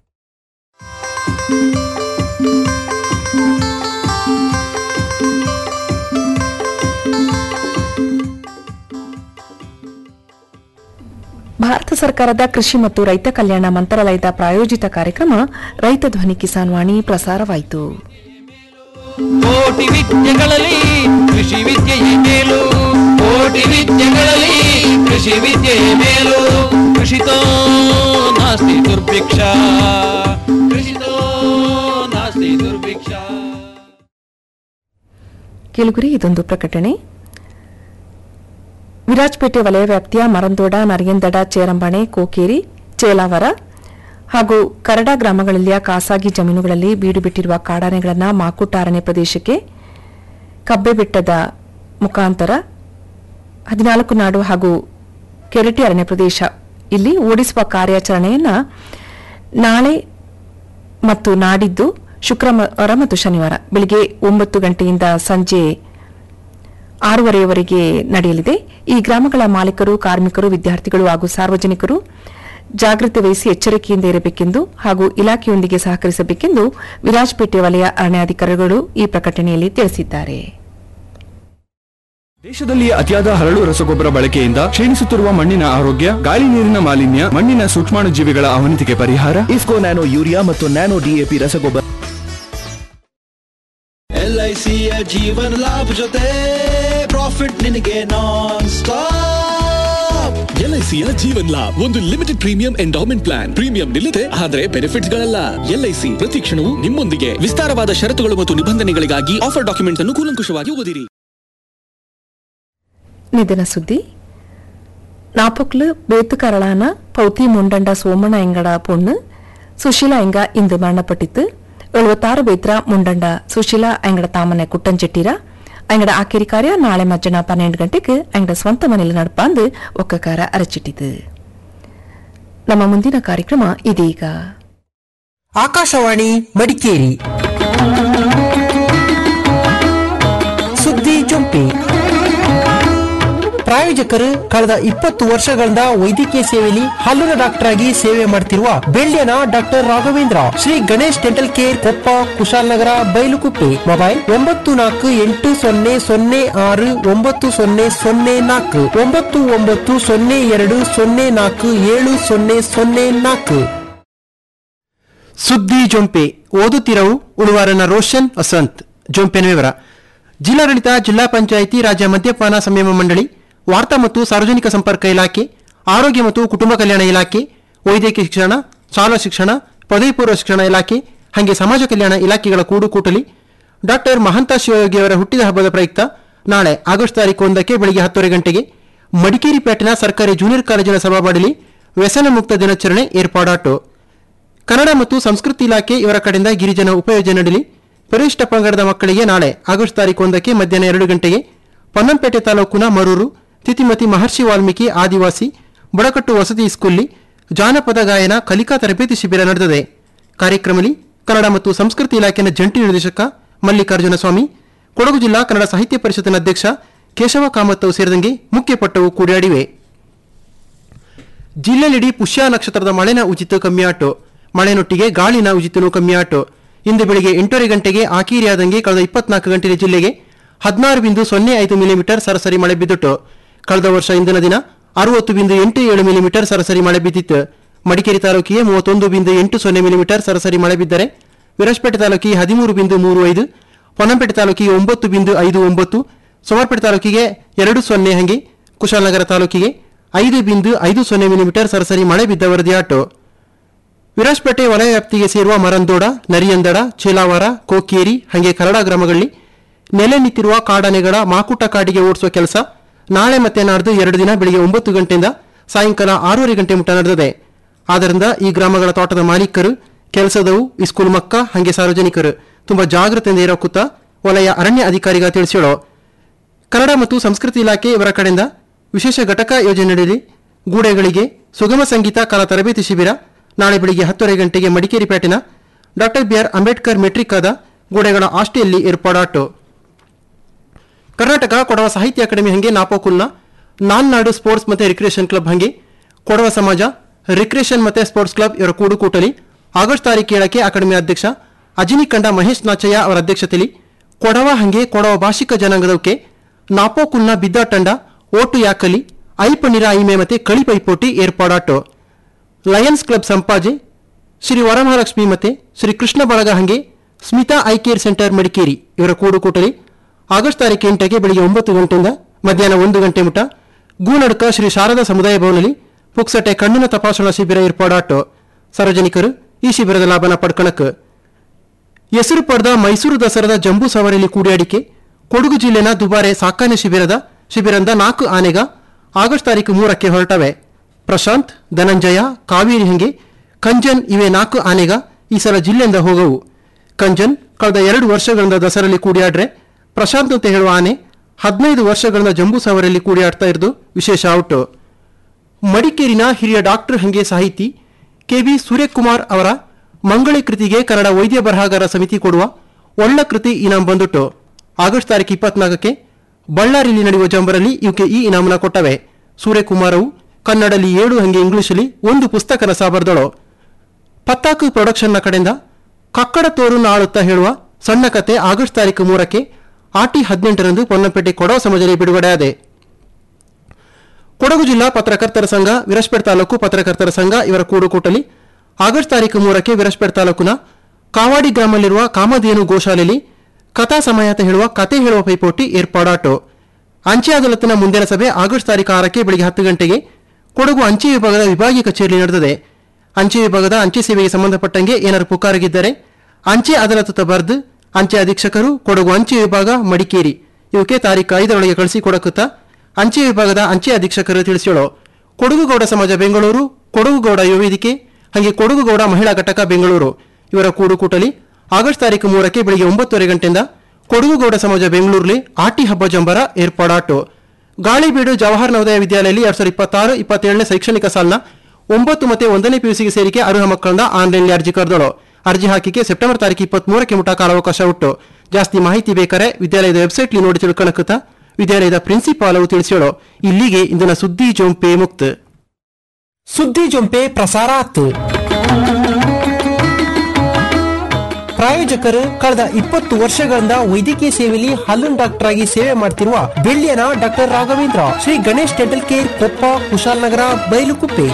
ಭಾರತ ಸರ್ಕಾರದ ಕೃಷಿ ಮತ್ತು ರೈತ ಕಲ್ಯಾಣ ಮಂತ್ರಾಲಯದ ಪ್ರಾಯೋಜಿತ ಕಾರ್ಯಕ್ರಮ ರೈತ ಧ್ವನಿ ಕಿಸಾನ್ ವಾಣಿ ಪ್ರಸಾರವಾಯಿತು ಕೋಟಿ ವಿದ್ಯೆಗಳಲ್ಲಿ ಕೃಷಿ ವಿದ್ಯೆಯೇ ಮೇಲು ಕೋಟಿ ವಿದ್ಯೆಗಳಲ್ಲಿ ಕೃಷಿ ವಿದ್ಯೆಯೇ ಮೇಲು ಕೃಷಿತೋ ನಾಸ್ತಿ ದುರ್ಭಿಕ್ಷ ಕೃಷಿತೋ ನಾಸ್ತಿ ದುರ್ಭಿಕ್ಷ ಕೇಳುಗರಿ ಇದೊಂದು ಪ್ರಕಟಣೆ ವಿರಾಜಪೇಟೆ ವಲಯ ವ್ಯಾಪ್ತಿಯ ಮರಂದೋಡ ನರಿಯಂದಡ ಚೇರಂಬಾಣೆ ಕೋಕೇರಿ ಚೇಲಾವರ ಹಾಗೂ ಕರಡ ಗ್ರಾಮಗಳಲ್ಲಿಯ ಖಾಸಗಿ ಜಮೀನುಗಳಲ್ಲಿ ಬೀಡು ಬಿಟ್ಟಿರುವ ಕಾಡಾನೆಗಳನ್ನು ಮಾಕುಟ್ಟ ಅರಣ್ಯ ಪ್ರದೇಶಕ್ಕೆ ಕಬ್ಬೆ ಬೆಟ್ಟದ ಮುಖಾಂತರ ಹದಿನಾಲ್ಕು ನಾಡು ಹಾಗೂ ಕೆರಟಿ ಅರಣ್ಯ ಪ್ರದೇಶ ಇಲ್ಲಿ ಓಡಿಸುವ ಕಾರ್ಯಾಚರಣೆಯನ್ನು ನಾಳೆ ಮತ್ತು ನಾಡಿದ್ದು ಶುಕ್ರವಾರ ಮತ್ತು ಶನಿವಾರ ಬೆಳಿಗ್ಗೆ ಒಂಬತ್ತು ಗಂಟೆಯಿಂದ ಸಂಜೆ ಆರೂವರೆಯವರೆಗೆ ನಡೆಯಲಿದೆ ಈ ಗ್ರಾಮಗಳ ಮಾಲೀಕರು ಕಾರ್ಮಿಕರು ವಿದ್ಯಾರ್ಥಿಗಳು ಹಾಗೂ ಸಾರ್ವಜನಿಕರು ಜಾಗೃತಿ ವಹಿಸಿ ಎಚ್ಚರಿಕೆಯಿಂದ ಇರಬೇಕೆಂದು ಹಾಗೂ ಇಲಾಖೆಯೊಂದಿಗೆ ಸಹಕರಿಸಬೇಕೆಂದು ವಿರಾಜಪೇಟೆ ವಲಯ ಅರಣ್ಯಾಧಿಕಾರಿಗಳು ಈ ಪ್ರಕಟಣೆಯಲ್ಲಿ ತಿಳಿಸಿದ್ದಾರೆ ದೇಶದಲ್ಲಿ ಅತಿಯಾದ ಹರಳು ರಸಗೊಬ್ಬರ ಬಳಕೆಯಿಂದ ಕ್ಷೀಣಿಸುತ್ತಿರುವ ಮಣ್ಣಿನ ಆರೋಗ್ಯ ಗಾಳಿ ನೀರಿನ ಮಾಲಿನ್ಯ ಮಣ್ಣಿನ ಸೂಕ್ಷ್ಮಾಣುಜೀವಿಗಳ ಅವನತಿಗೆ ಪರಿಹಾರ ಇಫ್ಕೋ ನ್ಯಾನೋ ಯೂರಿಯಾ ಮತ್ತು ನ್ಯಾನೋ ಡಿಎಪಿ ರಸಗೊಬ್ಬರ ಎಲ್ಐಸಿಯ ಜೀವನ ಲಾಭ ಜೊತೆ ಪ್ರಾಫಿಟ್ ನಿನಗೆ ನಾನ್ ಸ್ಟಾಪ್ ಎಲ್ಐಸಿಯ ಜೀವನ್ ಲಾಭ್ ಒಂದು limited premium endowment plan premium ನಿಲ್ಲದೆ ಆದರೆ ಬೆನಿಫಿಟ್ಸ್ ಗಳಲ್ಲ ಎಲ್ಐಸಿ ಪ್ರತಿ ಕ್ಷಣವೂ ನಿಮ್ಮೊಂದಿಗೆ ವಿಸ್ತಾರವಾದ ಷರತ್ತುಗಳು ಮತ್ತು ನಿಬಂಧನೆಗಳಿಗಾಗಿ ಆಫರ್ ಡಾಕ್ಯುಮೆಂಟ್ ಅನ್ನು ಕೂಲಂಕುಷವಾಗಿ ಓದಿರಿ ನಿಧನ ಸುದ್ದಿ ನಾಪೊಕ್ಲು ಬೇತುಕರಳಾನ ಪೌತಿ ಮುಂಡಂಡ ಸೋಮಣ್ಣ ಎಂಗಡ ಪೊಣ್ಣು ಸುಶೀಲಾ ಎಂಗ ಇಂದು ಮರಣಪಟ್ಟಿತ್ತು ಎಳುವತ್ತಾರು ಬೇತ್ರ ಮುಂಡಂಡ ಸುಶೀಲಾ ಎಂಗಡ ತಾಮನೆ ಕುಟ್ಟಂಚೆಟ್ಟಿರ ಅಂಗಡ ಆಖೇರಿ ಕಾರ್ಯ ನಾಳೆ ಮಧ್ಯಾಹ್ನ ಪನ್ನೆಂಡು ಗಂಟೆಗೆ ಅಂಗಡ ಸ್ವಂತ ಮನೆಯಲ್ಲಿ ನಡಪಾಂದು ಒಕ್ಕಕಾರ ಅರಚಿಟ್ಟಿತು ನಮ್ಮ ಮುಂದಿನ ಕಾರ್ಯಕ್ರಮ ಇದೀಗ ಆಕಾಶವಾಣಿ ಮಡಿಕೇರಿ ಸುದ್ದಿ ಜೊಂಪಿ ಪ್ರಾಯೋಜಕರು ಕಳೆದ ಇಪ್ಪತ್ತು ವರ್ಷಗಳಿಂದ ವೈದ್ಯಕೀಯ ಸೇವೆಯಲ್ಲಿ ಹಲ್ಲುನ ಡಾಕ್ಟರ್ ಆಗಿ ಸೇವೆ ಮಾಡ್ತಿರುವ ಬೆಳ್ಳಿಯನ doctor Raghavendra Shri Ganesh dental care Koppa Kushalnagar Bylakuppe mobile ಒಂಬತ್ತು ನಾಲ್ಕು ಎಂಟು ಸೊನ್ನೆ ಸೊನ್ನೆ ಆರು ಒಂಬತ್ತು ಸೊನ್ನೆ ಸೊನ್ನೆ ನಾಲ್ಕು ಒಂಬತ್ತು ಒಂಬತ್ತು ಸೊನ್ನೆ ಎರಡು ಸೊನ್ನೆ ನಾಲ್ಕು ಏಳು ಸೊನ್ನೆ ಸೊನ್ನೆ ನಾಲ್ಕು ಸುದ್ದಿ ಜೊಂಪೆ ಓದುತ್ತಿರವು ಉಳುವಾರನ ರೋಷನ್ ವಸಂತ್ ಜೊಂಪೆನ ವಿವರ ಜಿಲ್ಲಾಡಳಿತ ಜಿಲ್ಲಾ ಪಂಚಾಯಿತಿ ರಾಜ್ಯ ಮದ್ಯಪಾನ ಸಂಯಮ ಮಂಡಳಿ ವಾರ್ತಾ ಮತ್ತು ಸಾರ್ವಜನಿಕ ಸಂಪರ್ಕ ಇಲಾಖೆ ಆರೋಗ್ಯ ಮತ್ತು ಕುಟುಂಬ ಕಲ್ಯಾಣ ಇಲಾಖೆ ವೈದ್ಯಕೀಯ ಶಿಕ್ಷಣ ಶಾಲಾ ಶಿಕ್ಷಣ ಪದವಿ ಪೂರ್ವ ಶಿಕ್ಷಣ ಇಲಾಖೆ ಹಾಗೆ ಸಮಾಜ ಕಲ್ಯಾಣ ಇಲಾಖೆಗಳ ಕೂಡುಕೂಟಲಿ ಡಾಕ್ಟರ್ ಮಹಂತ ಶಿವಯೋಗಿ ಅವರ ಹುಟ್ಟಿದ ಹಬ್ಬದ ಪ್ರಯುಕ್ತ ನಾಳೆ ಆಗಸ್ಟ್ ತಾರೀಕು ಒಂದಕ್ಕೆ ಬೆಳಿಗ್ಗೆ ಹತ್ತುವರೆ ಗಂಟೆಗೆ ಮಡಿಕೇರಿ ಪೇಟಿನ ಸರ್ಕಾರಿ ಜೂನಿಯರ್ ಕಾಲೇಜಿನ ಸಭಾಬಾಡಿಲಿ ವ್ಯಸನ ಮುಕ್ತ ದಿನಾಚರಣೆ ಏರ್ಪಾಡಾಟು ಕನ್ನಡ ಮತ್ತು ಸಂಸ್ಕೃತಿ ಇಲಾಖೆ ಇವರ ಕಡೆಯಿಂದ ಗಿರಿಜನ ಉಪಯೋಜನೆಯಡಿ ಪರಿಶಿಷ್ಟ ಪಂಗಡದ ಮಕ್ಕಳಿಗೆ ನಾಳೆ ಆಗಸ್ಟ್ ತಾರೀಕು ಒಂದಕ್ಕೆ ಮಧ್ಯಾಹ್ನ ಎರಡು ಗಂಟೆಗೆ ಪೊನ್ನಂಪೇಟೆ ತಾಲೂಕಿನ ಮರೂರು ತಿತಿಮತಿ ಮಹರ್ಷಿ ವಾಲ್ಮೀಕಿ ಆದಿವಾಸಿ ಬುಡಕಟ್ಟು ವಸತಿ ಸ್ಕೂಲ್ಲಿ ಜಾನಪದ ಗಾಯನ ಕಲಿಕಾ ತರಬೇತಿ ಶಿಬಿರ ನಡೆದಿದೆ ಕಾರ್ಯಕ್ರಮದಲ್ಲಿ ಕನ್ನಡ ಮತ್ತು ಸಂಸ್ಕೃತಿ ಇಲಾಖೆಯ ಜಂಟಿ ನಿರ್ದೇಶಕ ಮಲ್ಲಿಕಾರ್ಜುನ ಸ್ವಾಮಿ ಕೊಡಗು ಜಿಲ್ಲಾ ಕನ್ನಡ ಸಾಹಿತ್ಯ ಪರಿಷತ್ತಿನ ಅಧ್ಯಕ್ಷ ಕೇಶವ ಕಾಮತ್ತವು ಸೇರಿದಂಗೆ ಮುಖ್ಯ ಪಟ್ಟವು ಕೂಡಿಯಾಡಿವೆ ಜಿಲ್ಲೆಯಲ್ಲಿಡೀ ಪುಷ್ಯ ನಕ್ಷತ್ರದ ಮಳೆನ ಉಚಿತ ಕಮ್ಮಿಯಾಟು ಮಳೆನೊಟ್ಟಿಗೆ ಗಾಳಿನ ಉಚಿತನೂ ಕಮ್ಮಿಯಾಟು ಇಂದು ಬೆಳಿಗ್ಗೆ ಎಂಟೂವರೆ ಗಂಟೆಗೆ ಆಕೀರಿಯಾದಂಗೆ ಕಳೆದ ಇಪ್ಪತ್ನಾಲ್ಕು ಗಂಟೆ ಜಿಲ್ಲೆಗೆ ಹದಿನಾರು ಬಿಂದು ಸೊನ್ನೆ ಐದು ಮಿಲಿಮೀಟರ್ ಸರಾಸರಿ ಮಳೆ ಬಿದ್ದಿಟ್ಟು ಕಳೆದ ವರ್ಷ ಇಂದಿನ ದಿನ ಅರವತ್ತು ಬಿಂದು ಎಂಟು ಏಳು ಮಿಲಿಮೀಟರ್ ಸರಾಸರಿ ಮಳೆ ಬಿದ್ದಿತ್ತು ಮಡಿಕೇರಿ ತಾಲೂಕಿಗೆ ಮೂವತ್ತೊಂದು ಬಿಂದು ಎಂಟು ಸೊನ್ನೆ ಮಿಲಿಮೀಟರ್ ಸರಾಸರಿ ಮಳೆ ಬಿದ್ದರೆ ವಿರಾಜಪೇಟೆ ತಾಲೂಕಿಗೆ ಹದಿಮೂರು ಬಿಂದು ಮೂರು ಐದು ಪೊನ್ನಂಪೇಟೆ ತಾಲೂಕಿಗೆ ಒಂಬತ್ತು ಬಿಂದು ಐದು ಒಂಬತ್ತು ಸೋಮವಾರಪೇಟೆ ತಾಲೂಕಿಗೆ ಎರಡು ಸೊನ್ನೆ ಹಂಗೆ ಕುಶಾಲನಗರ ತಾಲೂಕಿಗೆ ಐದು ಬಿಂದು ಐದು ಸೊನ್ನೆ ಮಿಲಿಮೀಟರ್ ಸರಾಸರಿ ಮಳೆ ಬಿದ್ದ ವರದಿಯಾಟು ವಿರಾಜಪೇಟೆ ವಲಯ ವ್ಯಾಪ್ತಿಗೆ ಸೇರುವ ಮರಂದೋಡ ನರಿಯಂದಡ ಚೇಲಾವಾರ ಕೋಕೇರಿ ಹಾಗೆ ಕರಡ ಗ್ರಾಮಗಳಲ್ಲಿ ನೆಲೆ ನಿಂತಿರುವ ಕಾಡಾನೆಗಳ ಮಾಕುಟ ಕಾಡಿಗೆ ಓಡಿಸುವ ಕೆಲಸ ನಾಳೆ ಮತ್ತೆ ನಾಡ್ದು ಎರಡು ದಿನ ಬೆಳಿಗ್ಗೆ ಒಂಬತ್ತು ಗಂಟೆಯಿಂದ ಸಾಯಂಕಾಲ ಆರೂವರೆ ಗಂಟೆ ಮುಟ್ಟ ನಡೆದಿದೆ ಆದ್ದರಿಂದ ಈ ಗ್ರಾಮಗಳ ತೋಟದ ಮಾಲೀಕರು ಕೆಲಸದವು ಈ ಸ್ಕೂಲ್ ಮಕ್ಕ ಹಾಗೆ ಸಾರ್ವಜನಿಕರು ತುಂಬಾ ಜಾಗೃತೆಯಿಂದ ಇರೋ ಕೂತ ವಲಯ ಅರಣ್ಯ ಅಧಿಕಾರಿಗ ತಿಳಿಸಿಳೋ ಕನ್ನಡ ಮತ್ತು ಸಂಸ್ಕೃತಿ ಇಲಾಖೆ ಇವರ ಕಡೆಯಿಂದ ವಿಶೇಷ ಘಟಕ ಯೋಜನೆಯಡಿ ಗೂಡೆಗಳಿಗೆ ಸುಗಮ ಸಂಗೀತ ಕಲಾ ತರಬೇತಿ ಶಿಬಿರ ನಾಳೆ ಬೆಳಿಗ್ಗೆ ಹತ್ತುವರೆ ಗಂಟೆಗೆ ಮಡಿಕೇರಿ ಪೇಟಿನ ಡಾಕ್ಟರ್ ಬಿಆರ್ ಅಂಬೇಡ್ಕರ್ ಮೆಟ್ರಿಕ್ ಆದ ಗೋಡೆಗಳ ಆಸ್ಟಿಯಲ್ಲಿ ಏರ್ಪಾಡಾಟು ಕರ್ನಾಟಕ ಕೊಡವ ಸಾಹಿತ್ಯ ಅಕಾಡೆಮಿ ಹಂಗೆ ನಾಪೋಕುಲ್ನ ನಾನ್ ನಾಡು ಸ್ಪೋರ್ಟ್ಸ್ ಮತ್ತೆ ರಿಕ್ರಿಯೇಷನ್ ಕ್ಲಬ್ ಹಂಗೆ ಕೊಡವ ಸಮಾಜ ರಿಕ್ರಿಯೇಷನ್ ಮತ್ತೆ ಸ್ಪೋರ್ಟ್ಸ್ ಕ್ಲಬ್ ಇವರ ಕೂಡುಕೂಟಲಿ ಆಗಸ್ಟ್ ತಾರೀಕು ಏಳಕ್ಕೆ ಅಕಾಡೆಮಿ ಅಧ್ಯಕ್ಷ ಅಜಿನಿ ಕಂಡ ಮಹೇಶ್ ನಾಚಯ್ಯ ಅವರ ಅಧ್ಯಕ್ಷತೆಯಲ್ಲಿ ಕೊಡವ ಹಂಗೆ ಕೊಡವ ಭಾಷಿಕ ಜನಾಂಗದವಕ್ಕೆ ನಾಪೋಕುಲ್ನ ಬಿದ್ದ ತಂಡ ಓಟು ಯಾಕಲಿ ಐಪಣಿರ ಐಮೆ ಮತ್ತೆ ಕಳಿ ಪೈಪೋಟಿ ಏರ್ಪಾಡಾಟು ಲಯನ್ಸ್ ಕ್ಲಬ್ ಸಂಪಾಜೆ ಶ್ರೀ ವರಮಹಾಲಕ್ಷ್ಮಿ ಮತ್ತೆ ಶ್ರೀ ಕೃಷ್ಣ ಬಳಗ ಹಂಗೆ Smita eye care centre Madikeri ಇವರ ಕೂಡುಕೂಟಲಿ ಆಗಸ್ಟ್ ತಾರೀಕು ಎಂಟಕ್ಕೆ ಬೆಳಿಗ್ಗೆ ಒಂಬತ್ತು ಗಂಟೆಯಿಂದ ಮಧ್ಯಾಹ್ನ ಒಂದು ಗಂಟೆ ಮುಟ ಗೂನಡ್ಕ ಶ್ರೀ ಶಾರದಾ ಸಮುದಾಯ ಭವನದಲ್ಲಿ ಪುಕ್ಸಟೆ ಕಣ್ಣಿನ ತಪಾಸಣಾ ಶಿಬಿರ ಏರ್ಪಾಡಾಟು ಸಾರ್ವಜನಿಕರು ಈ ಶಿಬಿರದ ಲಾಭನ ಪಡ್ಕಣಕ್ ಹೆಸರು ಪಡೆದ ಮೈಸೂರು ದಸರಾದ ಜಂಬೂ ಸವಾರಿಯಲ್ಲಿ ಕೂಡಿಯಾಡಿಕೆ ಕೊಡಗು ಜಿಲ್ಲೆನ ದುಬಾರೆ ಸಾಕಾನೆ ಶಿಬಿರದ ಶಿಬಿರದ ನಾಲ್ಕು ಆನೆಗ ಆಗಸ್ಟ್ ತಾರೀಕು ಮೂರಕ್ಕೆ ಹೊರಟವೆ ಪ್ರಶಾಂತ್ ಧನಂಜಯ ಕಾವೇರಿ ಹಂಗೆ ಕಂಜನ್ ಇವೆ ನಾಲ್ಕು ಆನೆಗ ಈ ಸಲ ಜಿಲ್ಲೆಯಿಂದ ಹೋಗವು ಕಂಜನ್ ಕಳೆದ ಎರಡು ವರ್ಷಗಳಿಂದ ದಸರಲ್ಲಿ ಕೂಡಿಯಾಡ್ರೆ ಪ್ರಶಾಂತ್ ಅಂತ ಹೇಳುವ ಆನೆ ಹದಿನೈದು ವರ್ಷಗಳಿಂದ ಜಂಬೂ ಸವಾರಿಯಲ್ಲಿ ಕೂಡಿಯಾಡ್ತಾ ಇರೋದು ವಿಶೇಷ ಔಟು ಮಡಿಕೇರಿನ ಹಿರಿಯ ಡಾಕ್ಟರ್ ಹಂಗೆ ಸಾಹಿತಿ ಕೆ ಬಿ ಸೂರ್ಯಕುಮಾರ್ ಅವರ ಮಂಗಳಿ ಕೃತಿಗೆ ಕನ್ನಡ ವೈದ್ಯ ಬರಹಗಾರ ಸಮಿತಿ ಕೊಡುವ ಒಳ್ಳ ಕೃತಿ ಇನಾಮ್ ಬಂದುಟ್ಟು ಆಗಸ್ಟ್ ತಾರೀಕು ಇಪ್ಪತ್ನಾಲ್ಕಕ್ಕೆ ಬಳ್ಳಾರಿಯಲ್ಲಿ ನಡೆಯುವ ಜಂಬರಲ್ಲಿ ಇವಕ್ಕೆ ಈ ಇನಾಮನ ಕೊಟ್ಟವೆ ಸೂರ್ಯಕುಮಾರವು ಕನ್ನಡಲ್ಲಿ ಏಳು ಹಂಗೆ ಇಂಗ್ಲಿಷಲ್ಲಿ ಒಂದು ಪುಸ್ತಕನ ಸಹ ಬರೆದಳು ಪತ್ತಾಕು ಪ್ರೊಡಕ್ಷನ್ನ ಕಡೆಯಿಂದ ಕಕ್ಕಡ ತೋರು ಆಳುತ್ತಾ ಹೇಳುವ ಸಣ್ಣ ಕತೆ ಆಗಸ್ಟ್ ತಾರೀಕು ಮೂರಕ್ಕೆ ಆರ್ಟಿ ಹದಿನೆಂಟರಂದು ಪೊನ್ನಂಪೇಟೆ ಕೊಡವ ಸಮಾಜದಲ್ಲಿ ಬಿಡುಗಡೆಯಾದೆ ಕೊಡಗು ಜಿಲ್ಲಾ ಪತ್ರಕರ್ತರ ಸಂಘ ವಿರಸ್ಪೇಟ್ ತಾಲೂಕು ಪತ್ರಕರ್ತರ ಸಂಘ ಇವರ ಕೂಡುಕೂಟಲಿ ಆಗಸ್ಟ್ ತಾರೀಕು ಮೂರಕ್ಕೆ ವಿರಸ್ಪೇಟ್ ತಾಲೂಕಿನ ಕಾವಾಡಿ ಗ್ರಾಮದಲ್ಲಿರುವ ಕಾಮಧೇನು ಗೋಶಾಲೆಯಲ್ಲಿ ಕಥಾ ಸಮಯ ಅಂತ ಹೇಳುವ ಕತೆ ಹೇಳುವ ಪೈಪೋಟಿ ಏರ್ಪಾಡಾಟು ಅಂಚೆ ಅದಾಲತ್ನ ಮುಂದಿನ ಸಭೆ ಆಗಸ್ಟ್ ತಾರೀಕು ಆರಕ್ಕೆ ಬೆಳಗ್ಗೆ ಹತ್ತು ಗಂಟೆಗೆ ಕೊಡಗು ಅಂಚೆ ವಿಭಾಗದ ವಿಭಾಗೀಯ ಕಚೇರಿ ನಡೆದಿದೆ ಅಂಚೆ ವಿಭಾಗದ ಅಂಚೆ ಸೇವೆಗೆ ಸಂಬಂಧಪಟ್ಟಂಗೆ ಏನಾರು ಪುಕಾರಾಗಿದ್ದರೆ ಅಂಚೆ ಅದಾಲತ್ ಬರ್ದು ಅಂಚೆ ಅಧೀಕ್ಷಕರು ಕೊಡಗು ಅಂಚೆ ವಿಭಾಗ ಮಡಿಕೇರಿ ಇವಕ್ಕೆ ತಾರೀಕು ಐದರೊಳಗೆ ಕಳಿಸಿಕೊಡಕುತ್ತಾ ಅಂಚೆ ವಿಭಾಗದ ಅಂಚೆ ಅಧೀಕ್ಷಕರು ತಿಳಿಸ್ಯಾಳು ಕೊಡಗುಗೌಡ ಸಮಾಜ ಬೆಂಗಳೂರು ಕೊಡಗುಗೌಡ ಯುವ ವೇದಿಕೆ ಹಾಗೆ ಕೊಡಗುಗೌಡ ಮಹಿಳಾ ಘಟಕ ಬೆಂಗಳೂರು ಇವರ ಕೂಡುಕೂಟಲಿ ಆಗಸ್ಟ್ ತಾರೀಕು ಮೂರಕ್ಕೆ ಬೆಳಿಗ್ಗೆ ಒಂಬತ್ತುವರೆ ಗಂಟೆಯಿಂದ ಕೊಡಗುಗೌಡ ಸಮಾಜ ಬೆಂಗಳೂರಲ್ಲಿ ಆಟಿ ಹಬ್ಬ ಜಂಬರ ಏರ್ಪಾಡಾಟು ಗಾಳಿಬೀಡು ಜವಾಹರ್ ನವೋದಯ ವಿದ್ಯಾಲಯದಲ್ಲಿ ಎರಡ್ ಸಾವಿರದ ಇಪ್ಪತ್ತಾರು ಇಪ್ಪತ್ತೇಳನೇ ಶೈಕ್ಷಣಿಕ ಸಾಲಿನ ಒಂಬತ್ತು ಮತ್ತೆ ಒಂದನೇ ಪಿಯುಸಿಗೆ ಸೇರಿಕೆ ಅರ್ಹ ಮಕ್ಕಳಿಂದ ಆನ್ಲೈನ್ಲಿ ಅರ್ಜಿ ಕರೆದಳು ಅರ್ಜಿ ಹಾಕಿಕೆ ಸೆಪ್ಟೆಂಬರ್ ತಾರೀಕು ಇಪ್ಪತ್ಮೂರಕ್ಕೆ ಮುಟ ಕಾಲಾವಕಾಶ ಉಂಟು ಜಾಸ್ತಿ ಮಾಹಿತಿ ಬೇಕಾರೆ ವಿದ್ಯಾಲಯದ ವೆಬ್ಸೈಟ್ಲಿ ನೋಡಿ ತಿಳ್ಕೊಳಕುತ್ತಾ ವಿದ್ಯಾಲಯದ ಪ್ರಿನ್ಸಿಪಾಲ್ ಅವು ತಿಳಿಸ್ಯಾಳು ಇಲ್ಲಿಗೆ ಇಂದಿನ ಸುದ್ದಿ ಜೊಂಪೆ ಮುಕ್ತ ಸುದ್ದಿ ಜೊಂಪೆ ಪ್ರಸಾರ ಆತು ಪ್ರಾಯೋಜಕರು ಕಳೆದ ಇಪ್ಪತ್ತು ವರ್ಷಗಳಿಂದ ವೈದ್ಯಕೀಯ ಸೇವೆಯಲ್ಲಿ ಹಲ್ಲುನ್ ಡಾಕ್ಟರ್ ಆಗಿ ಸೇವೆ ಮಾಡ್ತಿರುವ ಬೆಳ್ಳಿಯನ doctor Raghavendra Shri Ganesh dental care Koppa Kushalnagar Bylakuppe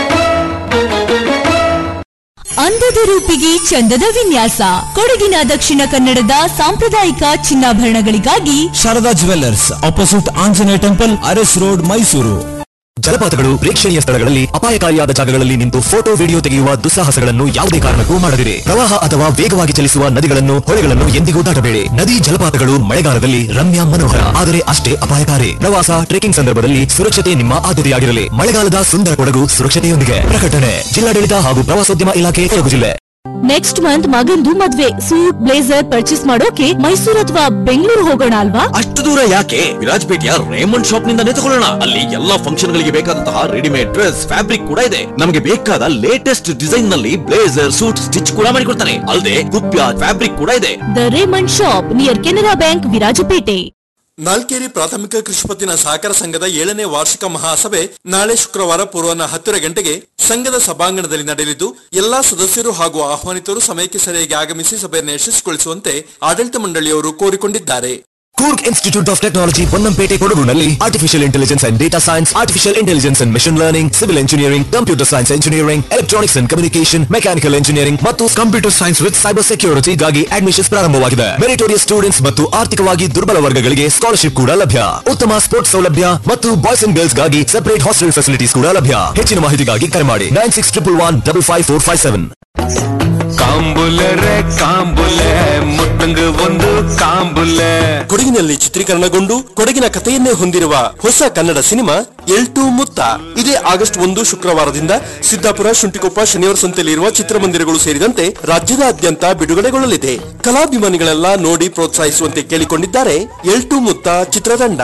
ಅಂದದ ರೂಪಿಗೆ ಚಂದದ ವಿನ್ಯಾಸ ಕೊಡಗಿನ ದಕ್ಷಿಣ ಕನ್ನಡದ ಸಾಂಪ್ರದಾಯಿಕ ಚಿನ್ನಾಭರಣಗಳಿಗಾಗಿ Sharada jewellers opposite Anjaneya temple Aras road Mysuru ಜಲಪಾತಗಳು ಪ್ರೇಕ್ಷಣೀಯ ಸ್ಥಳಗಳಲ್ಲಿ ಅಪಾಯಕಾರಿಯಾದ ಜಾಗಗಳಲ್ಲಿ ನಿಂತು ಫೋಟೋ ವಿಡಿಯೋ ತೆಗೆಯುವ ದುಸ್ಸಾಹಸಗಳನ್ನು ಯಾವುದೇ ಕಾರಣಕ್ಕೂ ಮಾಡದಿರಿ ಪ್ರವಾಹ ಅಥವಾ ವೇಗವಾಗಿ ಚಲಿಸುವ ನದಿಗಳನ್ನು ಹೊಳೆಗಳನ್ನು ಎಂದಿಗೂ ದಾಟಬೇಡಿ ನದಿ ಜಲಪಾತಗಳು ಮಳೆಗಾಲದಲ್ಲಿ ರಮ್ಯ ಮನೋಹರ ಆದರೆ ಅಷ್ಟೇ ಅಪಾಯಕಾರಿ ಪ್ರವಾಸ ಟ್ರೆಕಿಂಗ್ ಸಂದರ್ಭದಲ್ಲಿ ಸುರಕ್ಷತೆ ನಿಮ್ಮ ಆದ್ಯತೆಯಾಗಿರಲಿ ಮಳೆಗಾಲದ ಸುಂದರ ಕೊಡಗು ಸುರಕ್ಷತೆಯೊಂದಿಗೆ ಪ್ರಕಟಣೆ ಜಿಲ್ಲಾಡಳಿತ ಹಾಗೂ ಪ್ರವಾಸೋದ್ಯಮ ಇಲಾಖೆ ಕೊಡಗು ಜಿಲ್ಲೆ ನೆಕ್ಸ್ಟ್ ಮಂತ್ ಮಗಂದು ಮದ್ವೆ ಸೂಟ್ ಬ್ಲೇಸರ್ ಪರ್ಚೇಸ್ ಮಾಡೋಕೆ ಮೈಸೂರು ಅಥವಾ ಬೆಂಗಳೂರು ಹೋಗೋಣ ಅಲ್ವಾ ಅಷ್ಟು ದೂರ ಯಾಕೆ ವಿರಾಜಪೇಟೆಯ ರೇಮಂಡ್ ಶಾಪ್ ನಿಂದನೇ ತಗೊಳ್ಳೋಣ ಅಲ್ಲಿ ಎಲ್ಲಾ ಫಂಕ್ಷನ್ ಗಳಿಗೆ ಬೇಕಾದಂತಹ ರೆಡಿಮೇಡ್ ಡ್ರೆಸ್ ಫ್ಯಾಬ್ರಿಕ್ ಕೂಡ ಇದೆ ನಮಗೆ ಬೇಕಾದ ಲೇಟೆಸ್ಟ್ ಡಿಸೈನ್ ನಲ್ಲಿ ಬ್ಲೇಸರ್ ಸೂಟ್ ಸ್ಟಿಚ್ ಕೂಡ ಮಾಡಿಕೊಡ್ತಾನೆ ಅಲ್ಲದೆ ಕುಪ್ಯ ಫ್ಯಾಬ್ರಿಕ್ ಕೂಡ ಇದೆ the Raymond shop near Canara bank Virajpet Nalkeri ಪ್ರಾಥಮಿಕ ಕೃಷಿ ಪತ್ತಿನ ಸಹಕಾರ ಸಂಘದ ಏಳನೇ ವಾರ್ಷಿಕ ಮಹಾಸಭೆ ನಾಳೆ ಶುಕ್ರವಾರ ಪೂರ್ವಾಹ್ನ ಹತ್ತರ ಗಂಟೆಗೆ ಸಂಘದ ಸಭಾಂಗಣದಲ್ಲಿ ನಡೆಯಲಿದ್ದು ಎಲ್ಲಾ ಸದಸ್ಯರು ಹಾಗೂ ಆಹ್ವಾನಿತರು ಸಮಯಕ್ಕೆ ಸರಿಯಾಗಿ ಆಗಮಿಸಿ ಸಭೆಯನ್ನು ಯಶಸ್ವಿಗೊಳಿಸುವಂತೆ ಆಡಳಿತ ಮಂಡಳಿಯವರು ಕೋರಿಕೊಂಡಿದ್ದಾರೆ Coorg institute of technology Ponnampet ಕೊಡಗುನಲ್ಲಿ artificial intelligence and data science artificial intelligence and machine learning civil engineering computer science engineering electronics and communication mechanical engineering ಮತ್ತು ಕಂಪ್ಯೂಟರ್ ಸೈನ್ಸ್ ವಿತ್ ಸೈಬರ್ ಸೆಕ್ಯೂರಿಟಿಗಾಗಿ ಅಡ್ಮಿಷನ್ಸ್ ಪ್ರಾರಂಭವಾಗಿದೆ ಮೆರಿಟೋರಿಯಸ್ ಸ್ಟೂಡೆಂಟ್ಸ್ ಮತ್ತು ಆರ್ಥಿಕವಾಗಿ ದುರ್ಬಲ ವರ್ಗಗಳಿಗೆ ಸ್ಕಾಲರ್ಶಿಪ್ ಕೂಡ ಲಭ್ಯ ಉತ್ತಮ ಸ್ಪೋರ್ಟ್ಸ್ ಸೌಲಭ್ಯ ಮತ್ತು ಬಾಯ್ಸ್ ಅಂಡ್ ಗರ್ಲ್ಸ್ ಗಾಗಿ ಸೆಪರೇಟ್ ಹಾಸ್ಟೆಲ್ ಫೆಸಿಲಿಟೀಸ್ ಕೂಡ ಲಭ್ಯ ಹೆಚ್ಚಿನ ಮಾಹಿತಿಗಾಗಿ ಕರೆ ಮಾಡಿ nine six triple one double five four five seven ಕಾಂಬುಲರೆ ಕಾಂಬುಲೆ ಮುಟ್ಟಂಗ ಒಂದು ಕಾಂಬುಲೆ ಕೊಡಗಿನಲ್ಲಿ ಚಿತ್ರೀಕರಣಗೊಂಡು ಕೊಡಗಿನ ಕಥೆಯನ್ನೇ ಹೊಂದಿರುವ ಹೊಸ ಕನ್ನಡ ಸಿನಿಮಾ ಎಲ್ಟು ಮುತ್ತ ಇದೇ ಆಗಸ್ಟ್ ಒಂದು ಶುಕ್ರವಾರದಿಂದ ಸಿದ್ದಾಪುರ ಶುಂಠಿಕೊಪ್ಪ ಶನಿವಾರ ಸಂತೆಯಲ್ಲಿರುವ ಚಿತ್ರಮಂದಿರಗಳು ಸೇರಿದಂತೆ ರಾಜ್ಯದಾದ್ಯಂತ ಬಿಡುಗಡೆಗೊಳ್ಳಲಿದೆ ಕಲಾಭಿಮಾನಿಗಳೆಲ್ಲ ನೋಡಿ ಪ್ರೋತ್ಸಾಹಿಸುವಂತೆ ಕೇಳಿಕೊಂಡಿದ್ದಾರೆ ಎಲ್ಟು ಮುತ್ತ ಚಿತ್ರತಂಡ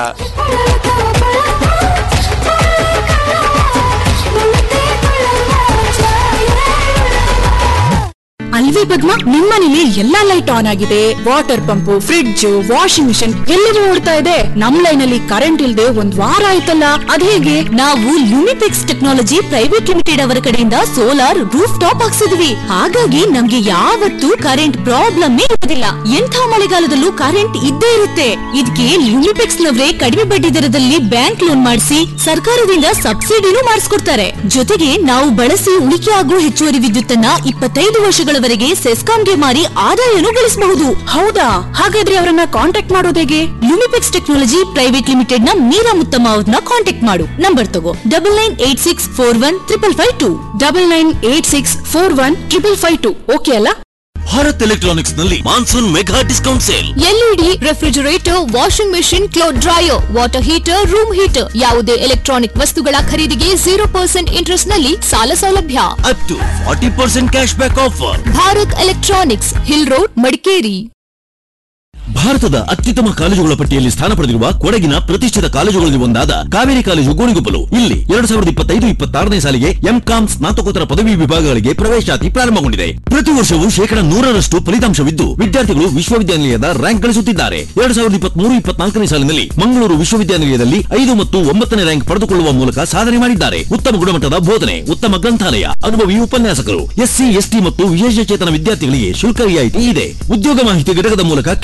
ಅಲ್ವೇ ಪದ್ಮ ನಿಮ್ಮನೇಲಿ ಎಲ್ಲಾ ಲೈಟ್ ಆನ್ ಆಗಿದೆ water pump fridge washing machine ಎಲ್ಲರೂ ಓಡ್ತಾ ಇದೆ ನಮ್ ಲೈನ್ ಅಲ್ಲಿ ಕರೆಂಟ್ ಇಲ್ದೆ ಒಂದ್ ವಾರ ಆಯ್ತಲ್ಲ ಅದೇಗೆ ನಾವು ಯುನಿಫಿಕ್ಸ್ ಟೆಕ್ನಾಲಜಿ ಪ್ರೈವೇಟ್ ಲಿಮಿಟೆಡ್ ಅವರ ಕಡೆಯಿಂದ ಸೋಲಾರ್ ರೂಫ್ ಟಾಪ್ ಹಾಕ್ಸಿದ್ವಿ ಹಾಗಾಗಿ ನಮ್ಗೆ ಯಾವತ್ತೂ ಕರೆಂಟ್ ಪ್ರಾಬ್ಲಮ್ ಇರೋದಿಲ್ಲ ಎಂಥ ಮಳೆಗಾಲದಲ್ಲೂ ಕರೆಂಟ್ ಇದ್ದೇ ಇರುತ್ತೆ ಇದಕ್ಕೆ ಯುನಿಫಿಕ್ಸ್ ನವರೇ ಕಡಿಮೆ ಬಡ್ಡಿ ದರದಲ್ಲಿ ಬ್ಯಾಂಕ್ ಲೋನ್ ಮಾಡಿಸಿ ಸರ್ಕಾರದಿಂದ ಸಬ್ಸಿಡಿನೂ ಮಾಡಿಸ್ಕೊಡ್ತಾರೆ ಜೊತೆಗೆ ನಾವು ಬಳಸಿ ಉಳಿಕೆ ಆಗೋ ಹೆಚ್ಚುವರಿ ವಿದ್ಯುತ್ತನ್ನ ಇಪ್ಪತ್ತೈದು ವರ್ಷಗಳವರೆಗೆ ಸೆಸ್ಕಾಂಗೆ ಮಾರಿ ಆದಾಯನೂ ಗಳಿಸಬಹುದು ಹೌದಾ ಹಾಗಾದ್ರೆ ಅವರನ್ನ ಕಾಂಟ್ಯಾಕ್ಟ್ ಮಾಡೋದು ಹೇಗೆ ಯುನಿಫಿಕ್ಸ್ ಟೆಕ್ನಾಲಜಿ ಪ್ರೈವೇಟ್ ಲಿಮಿಟೆಡ್ ನ ಮೀರಾ ಮುತ್ತಮ್ಮ ಅವ್ರನ್ನ ಕಾಂಟ್ಯಾಕ್ಟ್ ಮಾಡು ನಂಬರ್ ತಗೋ double nine eight six four one triple five two double nine eight six four one triple five two okay ಅಲ್ಲ ಭಾರತ್ ಎಲೆಕ್ಟ್ರಾನಿಕ್ಸ್ ನಲ್ಲಿ monsoon mega discount sale LED refrigerator washing machine cloth dryer water heater room heater ಯಾವುದೇ electronic ವಸ್ತುಗಳ ಖರೀದಿಗೆ zero percent interest ನಲ್ಲಿ ಸಾಲ ಸೌಲಭ್ಯ up to forty percent cash back offer Bharat electronics hill road Madikeri ಭಾರತದ ಅತ್ಯುತ್ತಮ ಕಾಲೇಜುಗಳ ಪಟ್ಟಿಯಲ್ಲಿ ಸ್ಥಾನ ಪಡೆದಿರುವ ಕೊಡಗಿನ ಪ್ರತಿಷ್ಠಿತ ಕಾಲೇಜುಗಳಲ್ಲಿ ಒಂದಾದ ಕಾವೇರಿ ಕಾಲೇಜು ಗೋಣಿಗೊಪ್ಪಲು ಇಲ್ಲಿ ಎರಡು ಸಾವಿರದ ಇಪ್ಪತ್ತೈದು ಇಪ್ಪತ್ತಾರನೇ ಸಾಲಿಗೆ ಎಂಕಾಂ ಸ್ನಾತಕೋತ್ತರ ಪದವಿ ವಿಭಾಗಗಳಿಗೆ ಪ್ರವೇಶಾತಿ ಪ್ರಾರಂಭಗೊಂಡಿದೆ ಪ್ರತಿ ವರ್ಷವೂ ಶೇಕಡ ನೂರರಷ್ಟು ಫಲಿತಾಂಶವಿದ್ದು ವಿದ್ಯಾರ್ಥಿಗಳು ವಿಶ್ವವಿದ್ಯಾನಿಲಯದ ರ್ಯಾಂಕ್ ಗಳಿಸುತ್ತಿದ್ದಾರೆ ಎರಡು ಸಾವಿರದ ಇಪ್ಪತ್ಮೂರು ಇಪ್ಪತ್ನಾಲ್ಕನೇ ಸಾಲಿನಲ್ಲಿ ಮಂಗಳೂರು ವಿಶ್ವವಿದ್ಯಾನಿಲಯದಲ್ಲಿ ಐದು ಮತ್ತು ಒಂಬತ್ತನೇ ರ್ಯಾಂಕ್ ಪಡೆದುಕೊಳ್ಳುವ ಮೂಲಕ ಸಾಧನೆ ಮಾಡಿದ್ದಾರೆ ಉತ್ತಮ ಗುಣಮಟ್ಟದ ಬೋಧನೆ ಉತ್ತಮ ಗ್ರಂಥಾಲಯ ಅನುಭವಿ ಉಪನ್ಯಾಸಕರು ಎಸ್ಸಿ ಎಸ್ಟಿ ಮತ್ತು ವಿಶೇಷ ಚೇತನ ವಿದ್ಯಾರ್ಥಿಗಳಿಗೆ ಶುಲ್ಕ ರಿಯಾಯಿತಿ ಇದೆ ಉದ್ಯೋಗ ಮಾಹಿತಿ ಘಟಕದ ಮೂಲಕ ಕ್ಯಾಂಪಸ್ ಸೆಲೆಕ್ಷನ್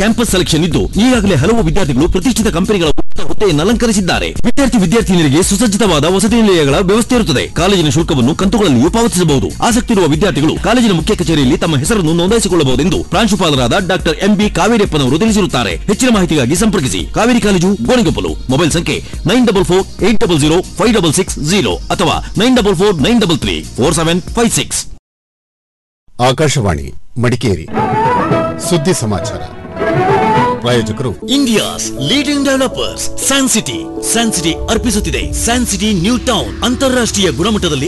ಕಲೆಕ್ಷನ್ ಇದ್ದು ಈಗಾಗಲೇ ಹಲವು ವಿದ್ಯಾರ್ಥಿಗಳು ಪ್ರತಿಷ್ಠಿತ ಕಂಪನಿಗಳ ಉನ್ನತ ಹುದ್ದೆಯನ್ನು ಅಲಂಕರಿಸಿದ್ದಾರೆ ವಿದ್ಯಾರ್ಥಿ ವಿದ್ಯಾರ್ಥಿನಿಯರಿಗೆ ಸುಸಜ್ಜಿತವಾದ ವಸತಿ ನಿಲಯಗಳ ವ್ಯವಸ್ಥೆ ಇರುತ್ತದೆ ಕಾಲೇಜಿನ ಶುಲ್ಕವನ್ನು ಕಂತುಗಳಲ್ಲಿಯೂ ಪಾವತಿಸಬಹುದು ಆಸಕ್ತಿ ಇರುವ ವಿದ್ಯಾರ್ಥಿಗಳು ಕಾಲೇಜಿನ ಮುಖ್ಯ ಕಚೇರಿಯಲ್ಲಿ ತಮ್ಮ ಹೆಸರನ್ನು ನೋಂದಾಯಿಸಿಕೊಳ್ಳಬಹುದೆಂದು ಪ್ರಾಂಶುಪಾಲರಾದ ಡಾಕ್ಟರ್ ಎಂಬಿ ಕಾವೇರಿಯಪ್ಪನವರು ತಿಳಿಸಿರುತ್ತಾರೆ ಹೆಚ್ಚಿನ ಮಾಹಿತಿಗಾಗಿ ಸಂಪರ್ಕಿಸಿ ಕಾವೇರಿ ಕಾಲೇಜು ಗೋಣಿಗೊಪ್ಪಲು ಮೊಬೈಲ್ ಸಂಖ್ಯೆ nine double four eight double zero five double six zero ಅಥವಾ nine double four nine double three four seven five six Akashvani Madikeri ಸುದ್ದಿ ಸಮಾಚಾರ ಪ್ರಾಯೋಜಕರು India's leading developers San City San City ಅರ್ಪಿಸುತ್ತಿದೆ San City new town ಅಂತಾರಾಷ್ಟ್ರೀಯ ಗುಣಮಟ್ಟದಲ್ಲಿ